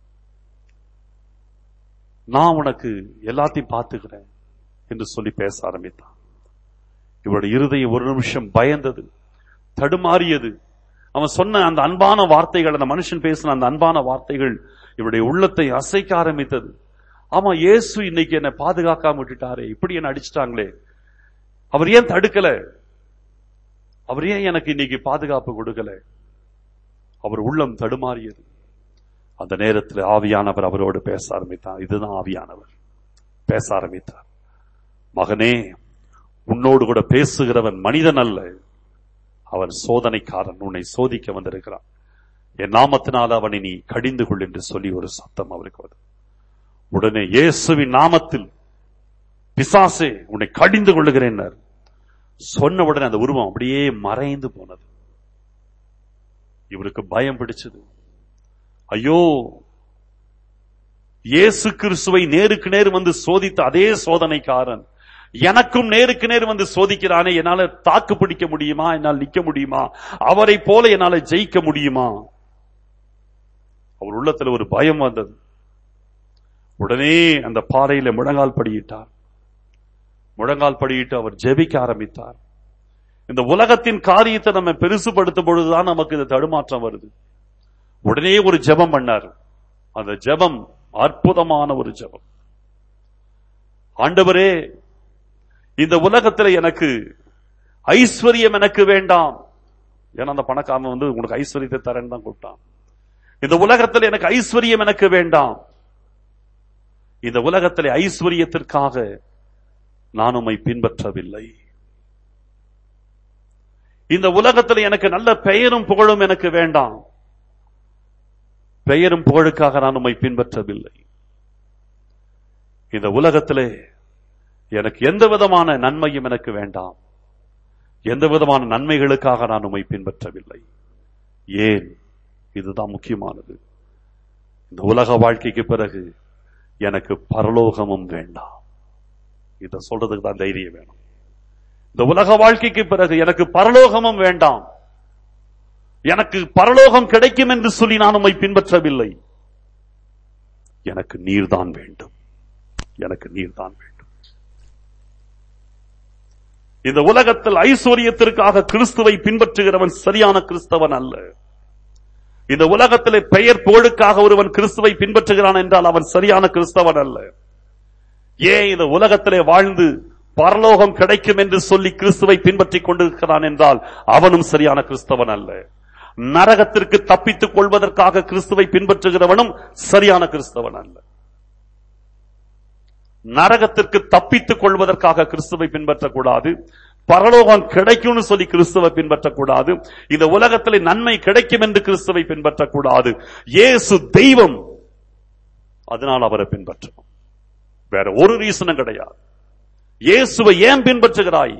நான் உனக்கு எல்லாத்தையும் பார்த்துக்கிறேன் என்று சொல்லி பேச ஆரம்பித்தான் இவருடைய இருதயம் ஒரு நிமிஷம் பயந்தது தடுமாறியது அவன் சொன்ன அந்த அன்பான வார்த்தைகள் அந்த மனுஷன் பேசின அந்த அன்பான வார்த்தைகள் இவருடைய உள்ளத்தை அசைக்க ஆரம்பித்தது ஆமா இயேசு இன்னைக்கு என்னை பாதுகாக்காம விட்டுட்டாரே இப்படி என்ன அடிச்சிட்டாங்களே அவர் ஏன் தடுக்கல அவர் ஏன் எனக்கு இன்னைக்கு பாதுகாப்பு கொடுக்கல அவர் உள்ளம் தடுமாறியது அந்த நேரத்தில் ஆவியானவர் அவரோடு பேச ஆரம்பித்தார் இதுதான் ஆவியானவர் பேச ஆரம்பித்தார் மகனே உன்னோடு கூட பேசுகிறவன் மனிதன் அல்ல அவன் சோதனைக்காரன் உன்னை சோதிக்க வந்திருக்கிறான் என் நாமத்தினால் அவனை நீ கடிந்து கொள் என்று சொல்லி ஒரு சத்தம் அவருக்கு வருது உடனே இயேசுவின் நாமத்தில் பிசாசே உன்னை கடிந்து கொள்ளுகிறேன் சொன்ன உடனே அந்த உருவம் அப்படியே மறைந்து போனது இவருக்கு பயம் பிடிச்சது ஐயோ இயேசு கிறிஸ்துவை நேருக்கு நேர் வந்து சோதித்த அதே சோதனைக்காரன் எனக்கும் நேருக்கு நேர் வந்து சோதிக்கிறானே என்னால தாக்கு பிடிக்க முடியுமா என்னால் நிக்க முடியுமா அவரை போல என்னால ஜெயிக்க முடியுமா அவர் உள்ளத்துல ஒரு பயம் வந்தது உடனே அந்த பாறையில முழங்கால் படியிட்டார் முழங்கால் படியிட்டு அவர் ஜெபிக்க ஆரம்பித்தார் இந்த உலகத்தின் காரியத்தை நம்ம பெருசுபடுத்தும் பொழுதுதான் நமக்கு இந்த தடுமாற்றம் வருது உடனே ஒரு ஜெபம் பண்ணார் அந்த ஜெபம் அற்புதமான ஒரு ஜெபம் ஆண்டவரே இந்த உலகத்துல எனக்கு ஐஸ்வர்யம் எனக்கு வேண்டாம் ஏன்னா அந்த பணக்காரன் வந்து உங்களுக்கு ஐஸ்வர்யத்தை தரேன்னு தான் கூப்பிட்டான் இந்த உலகத்தில் எனக்கு ஐஸ்வர்யம் எனக்கு வேண்டாம் இந்த உலகத்திலே ஐஸ்வர்யத்திற்காக நான் உம்மை பின்பற்றவில்லை இந்த உலகத்தில் எனக்கு நல்ல பெயரும் புகழும் எனக்கு வேண்டாம் பெயரும் புகழுக்காக நான் உம்மை பின்பற்றவில்லை இந்த உலகத்திலே எனக்கு எந்த விதமான நன்மையும் எனக்கு வேண்டாம் எந்த விதமான நன்மைகளுக்காக நான் உம்மை பின்பற்றவில்லை ஏன் இதுதான் முக்கியமானது இந்த உலக வாழ்க்கைக்கு பிறகு எனக்கு பரலோகமும் வேண்டாம் இத சொல்றதுக்கு தான் தைரியம் வேணும் இந்த உலக வாழ்க்கைக்கு பிறகு எனக்கு பரலோகமும் வேண்டாம் எனக்கு பரலோகம் கிடைக்கும் என்று சொல்லி நான் உம்மை பின்பற்றவில்லை எனக்கு நீர்தான் வேண்டும் எனக்கு நீர்தான் வேண்டும் இந்த உலகத்தில் ஐஸ்வர்யத்திற்காக கிறிஸ்துவை பின்பற்றுகிறவன் சரியான கிறிஸ்தவன் அல்ல இந்த உலகத்திலே பெயர் புகழுக்காக ஒருவன் கிறிஸ்துவை பின்பற்றுகிறான் என்றால் அவன் சரியான கிறிஸ்தவன் அல்ல ஏன் இந்த உலகத்திலே வாழ்ந்து பரலோகம் கிடைக்கும் என்று சொல்லி கிறிஸ்துவை பின்பற்றிக் கொண்டிருக்கிறான் என்றால் அவனும் சரியான கிறிஸ்தவன் அல்ல நரகத்திற்கு தப்பித்துக் கொள்வதற்காக கிறிஸ்துவை பின்பற்றுகிறவனும் சரியான கிறிஸ்தவன் அல்ல நரகத்திற்கு தப்பித்துக் கொள்வதற்காக கிறிஸ்துவை பின்பற்றக்கூடாது பரலோகம் கிடைக்கும்னு சொல்லி கிறிஸ்துவை பின்பற்றக்கூடாது இந்த உலகத்திலே நன்மை கிடைக்கும் என்று கிறிஸ்துவை பின்பற்றக்கூடாது இயேசு தெய்வம் அதனால் அவரை பின்பற்றணும் வேற ஒரு ரீசனும் கிடையாது இயேசுவை ஏன் பின்பற்றுகிறாய்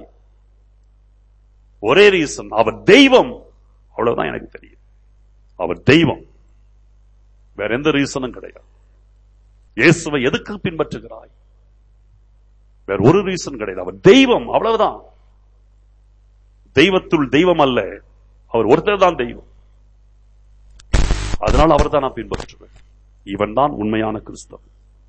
ஒரே ரீசன் அவர் தெய்வம் அவ்வளவுதான் எனக்கு தெரியும் அவர் தெய்வம் வேற எந்த ரீசனும் கிடையாது இயேசுவை எதுக்கு பின்பற்றுகிறாய் வேற ஒரு ரீசன் கிடையாது அவர் தெய்வம் அவ்வளவுதான் தெய்வத்துள் தெய்வம் அல்ல அவர் ஒருத்தர் தான் தெய்வம் அதனால் அவர் தான் நான் பின்பற்றுவேன் இவன் தான் உண்மையான கிறிஸ்தவன்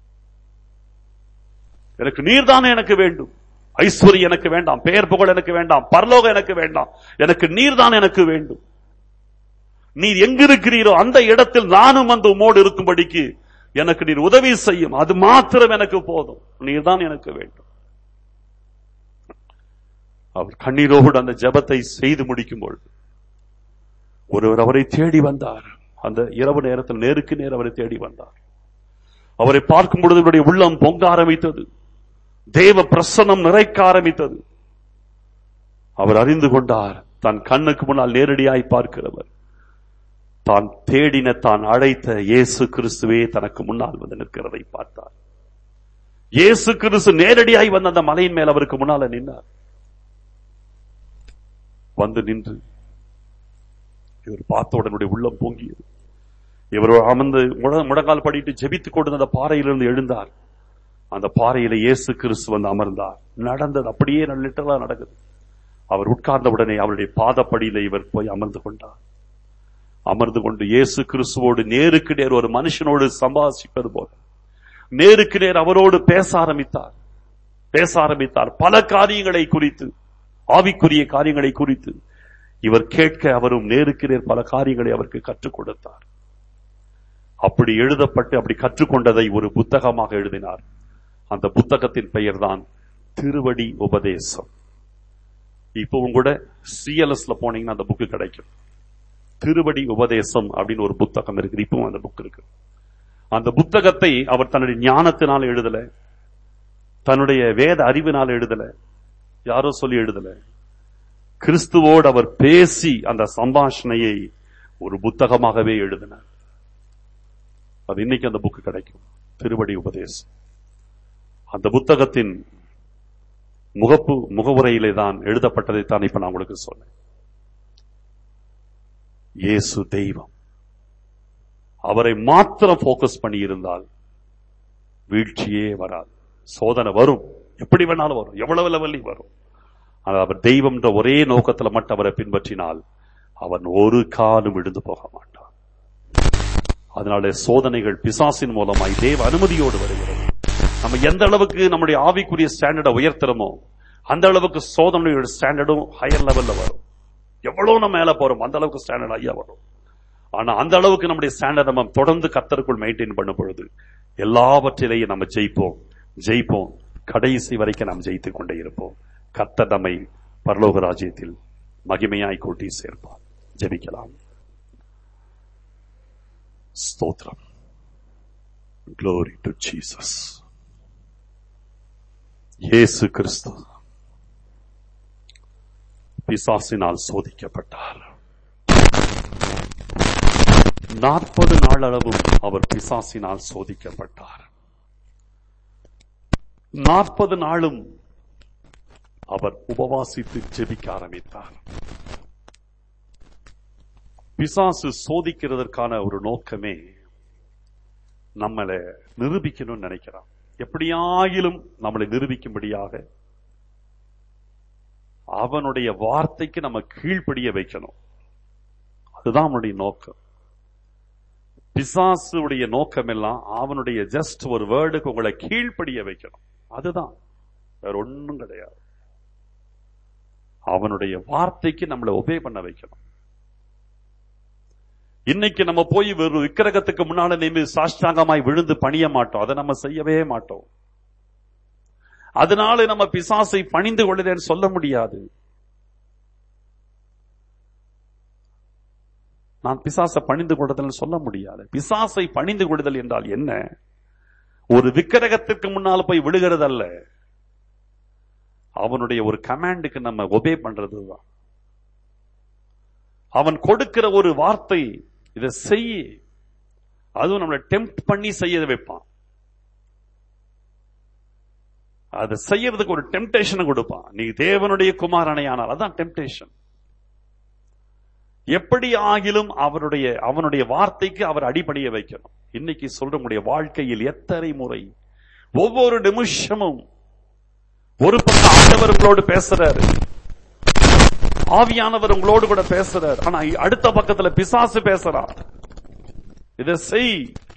எனக்கு நீர்தான் எனக்கு வேண்டும் ஐஸ்வர்யம் எனக்கு வேண்டாம் பெயர் புகழ் எனக்கு வேண்டாம் பரலோகம் எனக்கு வேண்டாம் எனக்கு நீர்தான் எனக்கு வேண்டும் நீர் எங்கிருக்கிறீரோ அந்த இடத்தில் நானும் வந்து உமோடு இருக்கும்படிக்கு எனக்கு நீர் உதவி செய்யும் அது மாத்திரம் எனக்கு போதும் நீர்தான் எனக்கு வேண்டும் அவர் கண்ணீரோடு அந்த ஜெபத்தை செய்து முடிக்கும் பொழுது ஒருவர் அவரை தேடி வந்தார் அந்த இரவு நேரத்தில் நேருக்கு நேர் அவரை தேடி வந்தார் அவரை பார்க்கும் பொழுது இவருடைய உள்ளம் பொங்க ஆரம்பித்தது தேவ பிரசன்னம் நிறைக்க ஆரம்பித்தது அவர் அறிந்து கொண்டார் தன் கண்ணுக்கு முன்னால் நேரடியாய் பார்க்கிறவர் தான் தேடின தான் அழைத்த இயேசு கிறிஸ்துவே தனக்கு முன்னால் வந்து நிற்கிறதை பார்த்தார் இயேசு கிறிஸ்து நேரடியாய் வந்து அந்த மலையின் மேல் அவருக்கு முன்னால நின்றார் வந்து நின்று இவர் பார்த்த உடனுடைய உள்ளம் பொங்கியது இவர் அமர்ந்து முழ- முழங்கால் படிட்டு ஜெபித்துக் கொண்டு அந்த பாறையிலிருந்து எழுந்தார் அந்த பாறையில இயேசு கிறிஸ்து வந்து அமர்ந்தார் நடந்தது அப்படியே லிட்டரலா நடக்குது அவர் உட்கார்ந்த உடனே அவருடைய பாதப்படியில இவர் போய் அமர்ந்து கொண்டார் அமர்ந்து கொண்டு இயேசு கிறிஸ்துவோடு நேருக்கு நேர் ஒரு மனுஷனோடு சம்பாஷிப்பது போல நேருக்கு நேர் அவரோடு பேச ஆரம்பித்தார் பேச ஆரம்பித்தார் பல காரியங்களை குறித்து ஆவிக்குரிய காரியங்களை குறித்து இவர் கேட்க அவரும் நேருக்கு நேர் பல காரியங்களை அவருக்கு கற்றுக் கொடுத்தார் அப்படி எழுதப்பட்டு அப்படி கற்றுக்கொண்டதை ஒரு புத்தகமாக எழுதினார் அந்த புத்தகத்தின் பெயர்தான் திருவடி உபதேசம் இப்போ உங்களோட சிஎல்எஸ்ல போனீங்கன்னா அந்த புக்கு கிடைக்கும் திருவடி உபதேசம் அப்படின்னு ஒரு புத்தகம் இருக்கு இப்பவும் அந்த புக் இருக்கு அந்த புத்தகத்தை அவர் தன்னுடைய ஞானத்தினால் எழுதல தன்னுடைய வேத அறிவினால் எழுதல யாரோ சொல்லி எழுதல கிறிஸ்துவோடு அவர் பேசி அந்த சம்பாஷணையை ஒரு புத்தகமாகவே எழுதினார் அது இன்னைக்கு அந்த புக்கு கிடைக்கும் திருவடி உபதேசம் அந்த புத்தகத்தின் முகப்பு முகவுரையிலே தான் எழுதப்பட்டதை தான் இப்ப நான் உங்களுக்கு சொன்னேன் இயேசு தெய்வம் அவரை மாத்திரம் போக்கஸ் பண்ணி இருந்தால் வீழ்ச்சியே வராது சோதனை வரும் எப்படி வேணாலும் வரும் எவ்வளவு லெவல்லையும் வரும் ஆனால் அவர் தெய்வம்ன்ற ஒரே நோக்கத்துல மட்டும் அவரை பின்பற்றினால் அவன் ஒரு காலும் விழுந்து போக மாட்டான் அதனால சோதனைகள் பிசாசின் மூலமாய் தேவ அனுமதியோடு வருகிறது நம்ம எந்த அளவுக்கு நம்முடைய ஆவிக்குரிய ஸ்டாண்டர்டை உயர்த்துறோமோ அந்த அளவுக்கு சோதனையோட ஸ்டாண்டர்டும் ஹையர் லெவல்ல வரும் எவ்வளவு நம்ம மேல போறோம் அந்த அளவுக்கு ஸ்டாண்டர்ட் ஐயா வரும் ஆனா அந்த அளவுக்கு நம்முடைய ஸ்டாண்டர்ட் நம்ம தொடர்ந்து கத்தருக்குள் மெயின்டைன் பண்ணும் பொழுது எல்லாவற்றிலேயும் நம்ம ஜெயிப்போம் ஜெயிப்போம் கடைசி வரைக்கும் நாம் ஜெயித்துக் கொண்டே இருப்போம் கர்த்தர் நம்மை பரலோக ராஜ்யத்தில் மகிமையாய் கூட்டி சேர்ப்பார் ஜெபிக்கலாம் ஸ்தோத்திரம் Glory to Jesus. இயேசு கிறிஸ்து பிசாசினால் சோதிக்கப்பட்டார் நாற்பது நாள் அளவும் அவர் பிசாசினால் சோதிக்கப்பட்டார் நாற்பது நாளும் அவர் உபவாசித்து ஜெபிக்க ஆரம்பித்தார் பிசாசு சோதிக்கிறதற்கான ஒரு நோக்கமே நம்மளை நிரூபிக்கணும்னு நினைக்கிறான் எப்படியாயிலும் நம்மளை நிரூபிக்கும்படியாக அவனுடைய வார்த்தைக்கு நம்ம கீழ்ப்படிய வைக்கணும் அதுதான் அவனுடைய நோக்கம் பிசாசுடைய நோக்கம் எல்லாம் அவனுடைய ஜஸ்ட் ஒரு வேர்டுக்கு உங்களை கீழ்ப்படிய வைக்கணும் அதுதான் வேற ஒண்ணும் கிடையாது அவனுடைய வார்த்தைக்கு நம்மளை ஒபே பண்ண வைக்கணும் இன்னைக்கு நம்ம போய் ஒரு விக்கிரகத்துக்கு முன்னால நின்று சாஷ்டாங்கமாய் விழுந்து பணிய மாட்டோம் அதை நம்ம செய்யவே மாட்டோம் அதனால நம்ம பிசாசை பணிந்து கொள்ளுதேன்னு சொல்ல முடியாது நான் பிசாசை பணிந்து கொள்ளுதல் சொல்ல முடியாது பிசாசை பணிந்து கொள்ளுதல் என்றால் என்ன ஒரு விக்கிரகத்திற்கு முன்னால் போய் விழுகிறது அல்ல அவனுடைய ஒரு கமாண்டுக்கு நம்ம ஒபே பண்றதுதான் அவன் கொடுக்கிற ஒரு வார்த்தை இதை செய் அதுவும் நம்மளை டெம்ப்ட் பண்ணி செய்ய வைப்பான் அதை செய்யறதுக்கு ஒரு டெம்டேஷனை கொடுப்பான் நீ தேவனுடைய குமாரனை ஆனால் அதான் டெம்டேஷன் எப்படி ஆகிலும் அவருடைய அவனுடைய வார்த்தைக்கு அவர் அடிபணிய வைக்கணும் இன்னைக்கு சொல்ற உங்களுடைய வாழ்க்கையில் எத்தனை முறை ஒவ்வொரு நிமிஷமும் ஒரு பக்கம் ஆண்டவர் உங்களோடு பேசுறாரு ஆவியானவர் உங்களோடு கூட பேசுறார் ஆனா அடுத்த பக்கத்துல பிசாசு பேசுறான் இத செய்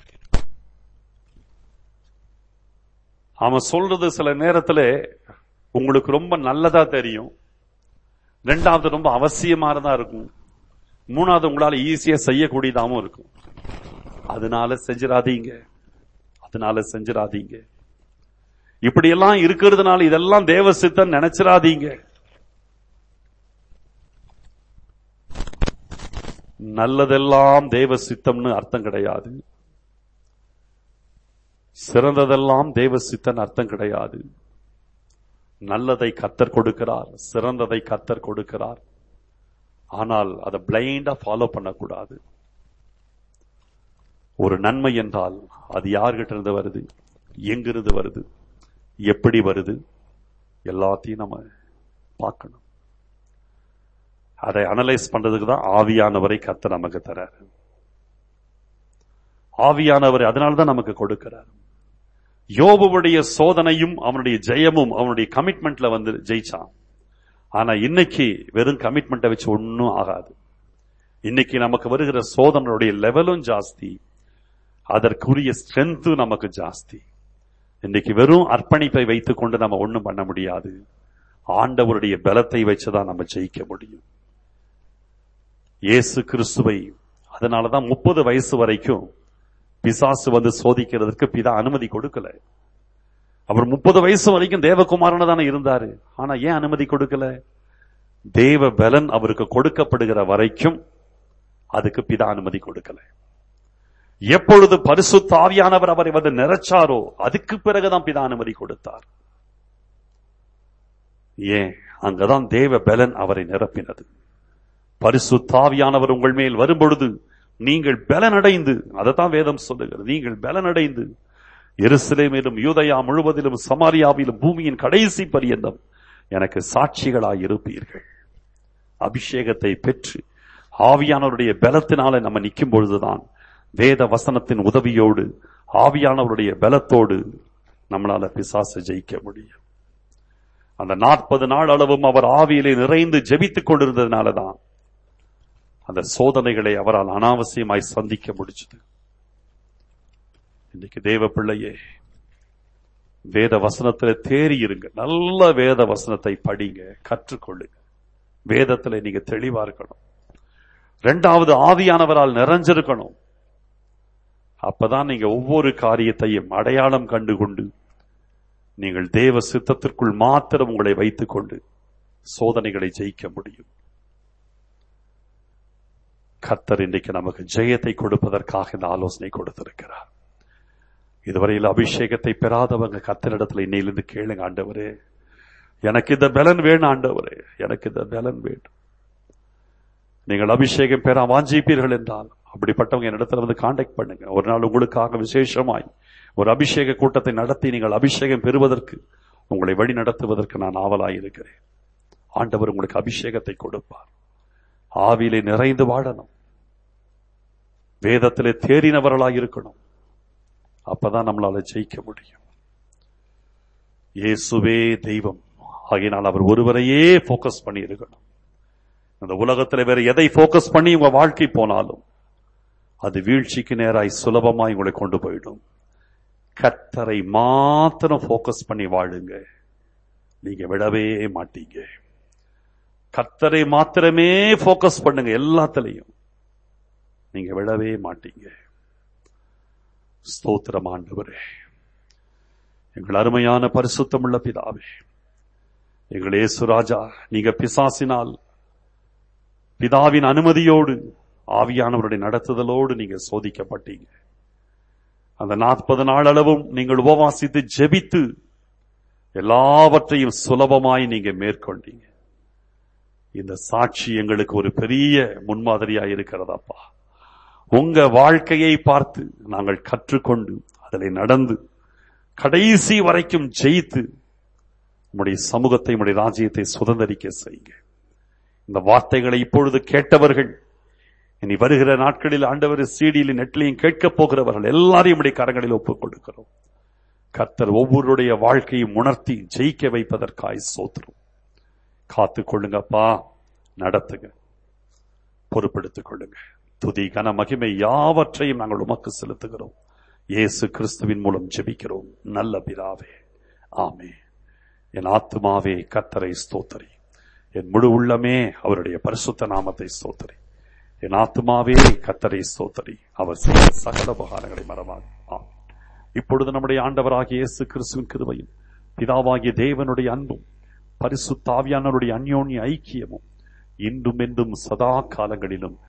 அவன் சொல்றது சில நேரத்துல உங்களுக்கு ரொம்ப நல்லதா தெரியும் ரெண்டாவது ரொம்ப அவசியமானதா இருக்கும் மூணாவது உங்களால ஈஸியா செய்யக்கூடியதாகவும் இருக்கும் அதனால செஞ்சிடாதீங்க அதனால செஞ்சிடாதீங்க இப்படி எல்லாம் இருக்கிறதுனால இதெல்லாம் தேவ சித்தம் நினைச்சிடாதீங்க நல்லதெல்லாம் தேவ சித்தம்னு அர்த்தம் கிடையாது சிறந்ததெல்லாம் தேவ சித்தன் அர்த்தம் கிடையாது நல்லதை கத்தர் கொடுக்கிறார் சிறந்ததை கத்தர் கொடுக்கிறார் ஆனால் அதை பிளைண்டா ஃபாலோ பண்ணக்கூடாது ஒரு நன்மை என்றால் அது யார்கிட்ட இருந்து வருது எங்கிருந்து வருது எப்படி வருது எல்லாத்தையும் நம்ம பார்க்கணும் அதை அனலைஸ் பண்றதுக்கு தான் ஆவியானவரை கத்த நமக்கு தராரு ஆவியானவரை அதனால்தான் நமக்கு கொடுக்கிறார் யோபுவுடைய சோதனையும் அவனுடைய ஜெயமும் அவனுடைய கமிட்மெண்ட்ல வந்து ஜெயிச்சான் ஆனா இன்னைக்கு வெறும் கமிட்மெண்ட்டை வச்சு ஒன்னும் ஆகாது இன்னைக்கு நமக்கு வருகிற சோதனையுடைய லெவலும் ஜாஸ்தி அதற்குரிய ஸ்ட்ரென்த் நமக்கு ஜாஸ்தி இன்னைக்கு வெறும் அர்ப்பணிப்பை வைத்துக் கொண்டு நம்ம ஒண்ணும் பண்ண முடியாது ஆண்டவருடைய பலத்தை வச்சுதான் நம்ம ஜெயிக்க முடியும் இயேசு கிறிஸ்துவை அதனாலதான் முப்பது வயசு வரைக்கும் பிசாசு வந்து சோதிக்கிறதுக்கு பிதா அனுமதி கொடுக்கல அவர் முப்பது வயசு வரைக்கும் தேவகுமாரன தானே இருந்தாரு ஆனா ஏன் அனுமதி கொடுக்கல தேவ பலன் அவருக்கு கொடுக்கப்படுகிற வரைக்கும் அதுக்கு பிதா அனுமதி கொடுக்கல எப்பொழுது பரிசு தாவியானவர் அவரை வந்து நிறைச்சாரோ அதுக்கு பிறகுதான் பிதா அனுமதி கொடுத்தார் ஏன் அங்கதான் தேவ பலன் அவரை நிரப்பினது பரிசு தாவியானவர் உங்கள் மேல் வரும்பொழுது நீங்கள் பலனடைந்து அதைத்தான் வேதம் சொல்லுகிறது நீங்கள் பலனடைந்து எருசலேமிலும் யூதயா முழுவதிலும் சமாரியாவிலும் பூமியின் கடைசி பரியந்தம் எனக்கு சாட்சிகளாய் இருப்பீர்கள் அபிஷேகத்தை பெற்று ஆவியானவருடைய பலத்தினால நம்ம நிற்கும் பொழுதுதான் வேத வசனத்தின் உதவியோடு ஆவியானவருடைய பலத்தோடு நம்மளால பிசாசு ஜெயிக்க முடியும் அந்த நாற்பது நாள் அளவும் அவர் ஆவியிலே நிறைந்து ஜெபித்துக் கொண்டிருந்ததுனாலதான் அந்த சோதனைகளை அவரால் அனாவசியமாய் சந்திக்க முடிச்சது இன்னைக்கு தேவ பிள்ளையே வேத வசனத்துல தேறி இருங்க நல்ல வேத வசனத்தை படிங்க கற்றுக்கொள்ளுங்க வேதத்துல நீங்க தெளிவா இருக்கணும் ரெண்டாவது ஆவியானவரால் நிறைஞ்சிருக்கணும் அப்பதான் நீங்க ஒவ்வொரு காரியத்தையும் அடையாளம் கண்டு கொண்டு நீங்கள் தேவ சித்தத்திற்குள் மாத்திரம் உங்களை வைத்துக் கொண்டு சோதனைகளை ஜெயிக்க முடியும் கர்த்தர் இன்றைக்கு நமக்கு ஜெயத்தை கொடுப்பதற்காக இந்த ஆலோசனை கொடுத்திருக்கிறார் இதுவரையில் அபிஷேகத்தை பெறாதவங்க கத்தரிடத்துல இன்னையிலிருந்து கேளுங்க ஆண்டவரே எனக்கு இந்த பலன் வேணும் ஆண்டவரே எனக்கு இந்த பலன் வேண்டும் நீங்கள் அபிஷேகம் பெற வாஞ்சிப்பீர்கள் என்றால் அப்படிப்பட்டவங்க என்னிடத்துல வந்து காண்டாக்ட் பண்ணுங்க ஒரு நாள் உங்களுக்காக விசேஷமாய் ஒரு அபிஷேக கூட்டத்தை நடத்தி நீங்கள் அபிஷேகம் பெறுவதற்கு உங்களை வழி நடத்துவதற்கு நான் ஆவலாய் இருக்கிறேன் ஆண்டவர் உங்களுக்கு அபிஷேகத்தை கொடுப்பார் ஆவியிலே நிறைந்து வாழணும் வேதத்திலே தேறினவர்களாய் இருக்கணும் அப்பதான் நம்மளால ஜெயிக்க முடியும் இயேசுவே தெய்வம் ஆகினால் அவர் ஒருவரையே போக்கஸ் பண்ணி இருக்கணும் அந்த உலகத்தில் வேற எதை போக்கஸ் பண்ணி உங்க வாழ்க்கை போனாலும் அது வீழ்ச்சிக்கு நேராய் சுலபமாய் உங்களை கொண்டு போயிடும் கத்தரை மாத்திரம் போக்கஸ் பண்ணி வாழுங்க நீங்க விடவே மாட்டீங்க கத்தரை மாத்திரமே போக்கஸ் பண்ணுங்க எல்லாத்திலையும் நீங்க விழவே மாட்டீங்க ஸ்தோத்திரம் ஆண்டவரே எங்கள் அருமையான பரிசுத்தமுள்ள பிதாவே எங்கள் இயேசுராஜா நீங்க பிசாசினால் பிதாவின் அனுமதியோடு ஆவியானவருடைய நடத்துதலோடு நீங்க சோதிக்கப்பட்டீங்க அந்த நாற்பது நாள் அளவும் நீங்கள் உபவாசித்து ஜெபித்து எல்லாவற்றையும் சுலபமாய் நீங்க மேற்கொண்டீங்க இந்த சாட்சி எங்களுக்கு ஒரு பெரிய முன்மாதிரியா இருக்கிறதப்பா உங்க வாழ்க்கையை பார்த்து நாங்கள் கற்றுக்கொண்டு அதில் நடந்து கடைசி வரைக்கும் ஜெயித்து உம்முடைய சமூகத்தை உம்முடைய ராஜ்யத்தை சுதந்திரிக்க செய்யுங்க இந்த வார்த்தைகளை இப்பொழுது கேட்டவர்கள் இனி வருகிற நாட்களில் ஆண்டவர் சீடியில் நெட்லையும் கேட்கப் போகிறவர்கள் எல்லாரையும் உடைய கரங்களில் ஒப்புக் கொடுக்கிறோம் கர்த்தர் ஒவ்வொருடைய வாழ்க்கையும் உணர்த்தி ஜெயிக்க வைப்பதற்காய் சோத்திரம் காத்து கொள்ளுங்கப்பா நடத்துங்க பொறுப்பெடுத்துக் கொள்ளுங்க துதி கன மகிமை யாவற்றையும் நாங்கள் உமக்கு செலுத்துகிறோம் இயேசு கிறிஸ்துவின் மூலம் ஜெபிக்கிறோம் நல்ல பிதாவே ஆமே என் ஆத்துமாவே கத்தரை ஸ்தோத்தரி என் முழு உள்ளமே அவருடைய பரிசுத்த நாமத்தை ஸ்தோத்தரி என் ஆத்துமாவே கத்தரை ஸ்தோத்தரி அவர் செய்த சகல உபகாரங்களை மறவாது ஆம் இப்பொழுது நம்முடைய ஆண்டவராகிய இயேசு கிறிஸ்துவின் கிருபையும் பிதாவாகிய தேவனுடைய அன்பும் பரிசுத்தாவியானவருடைய அந்யோன்ய ஐக்கியமும் இன்றும் என்றும் சதா காலங்களிலும்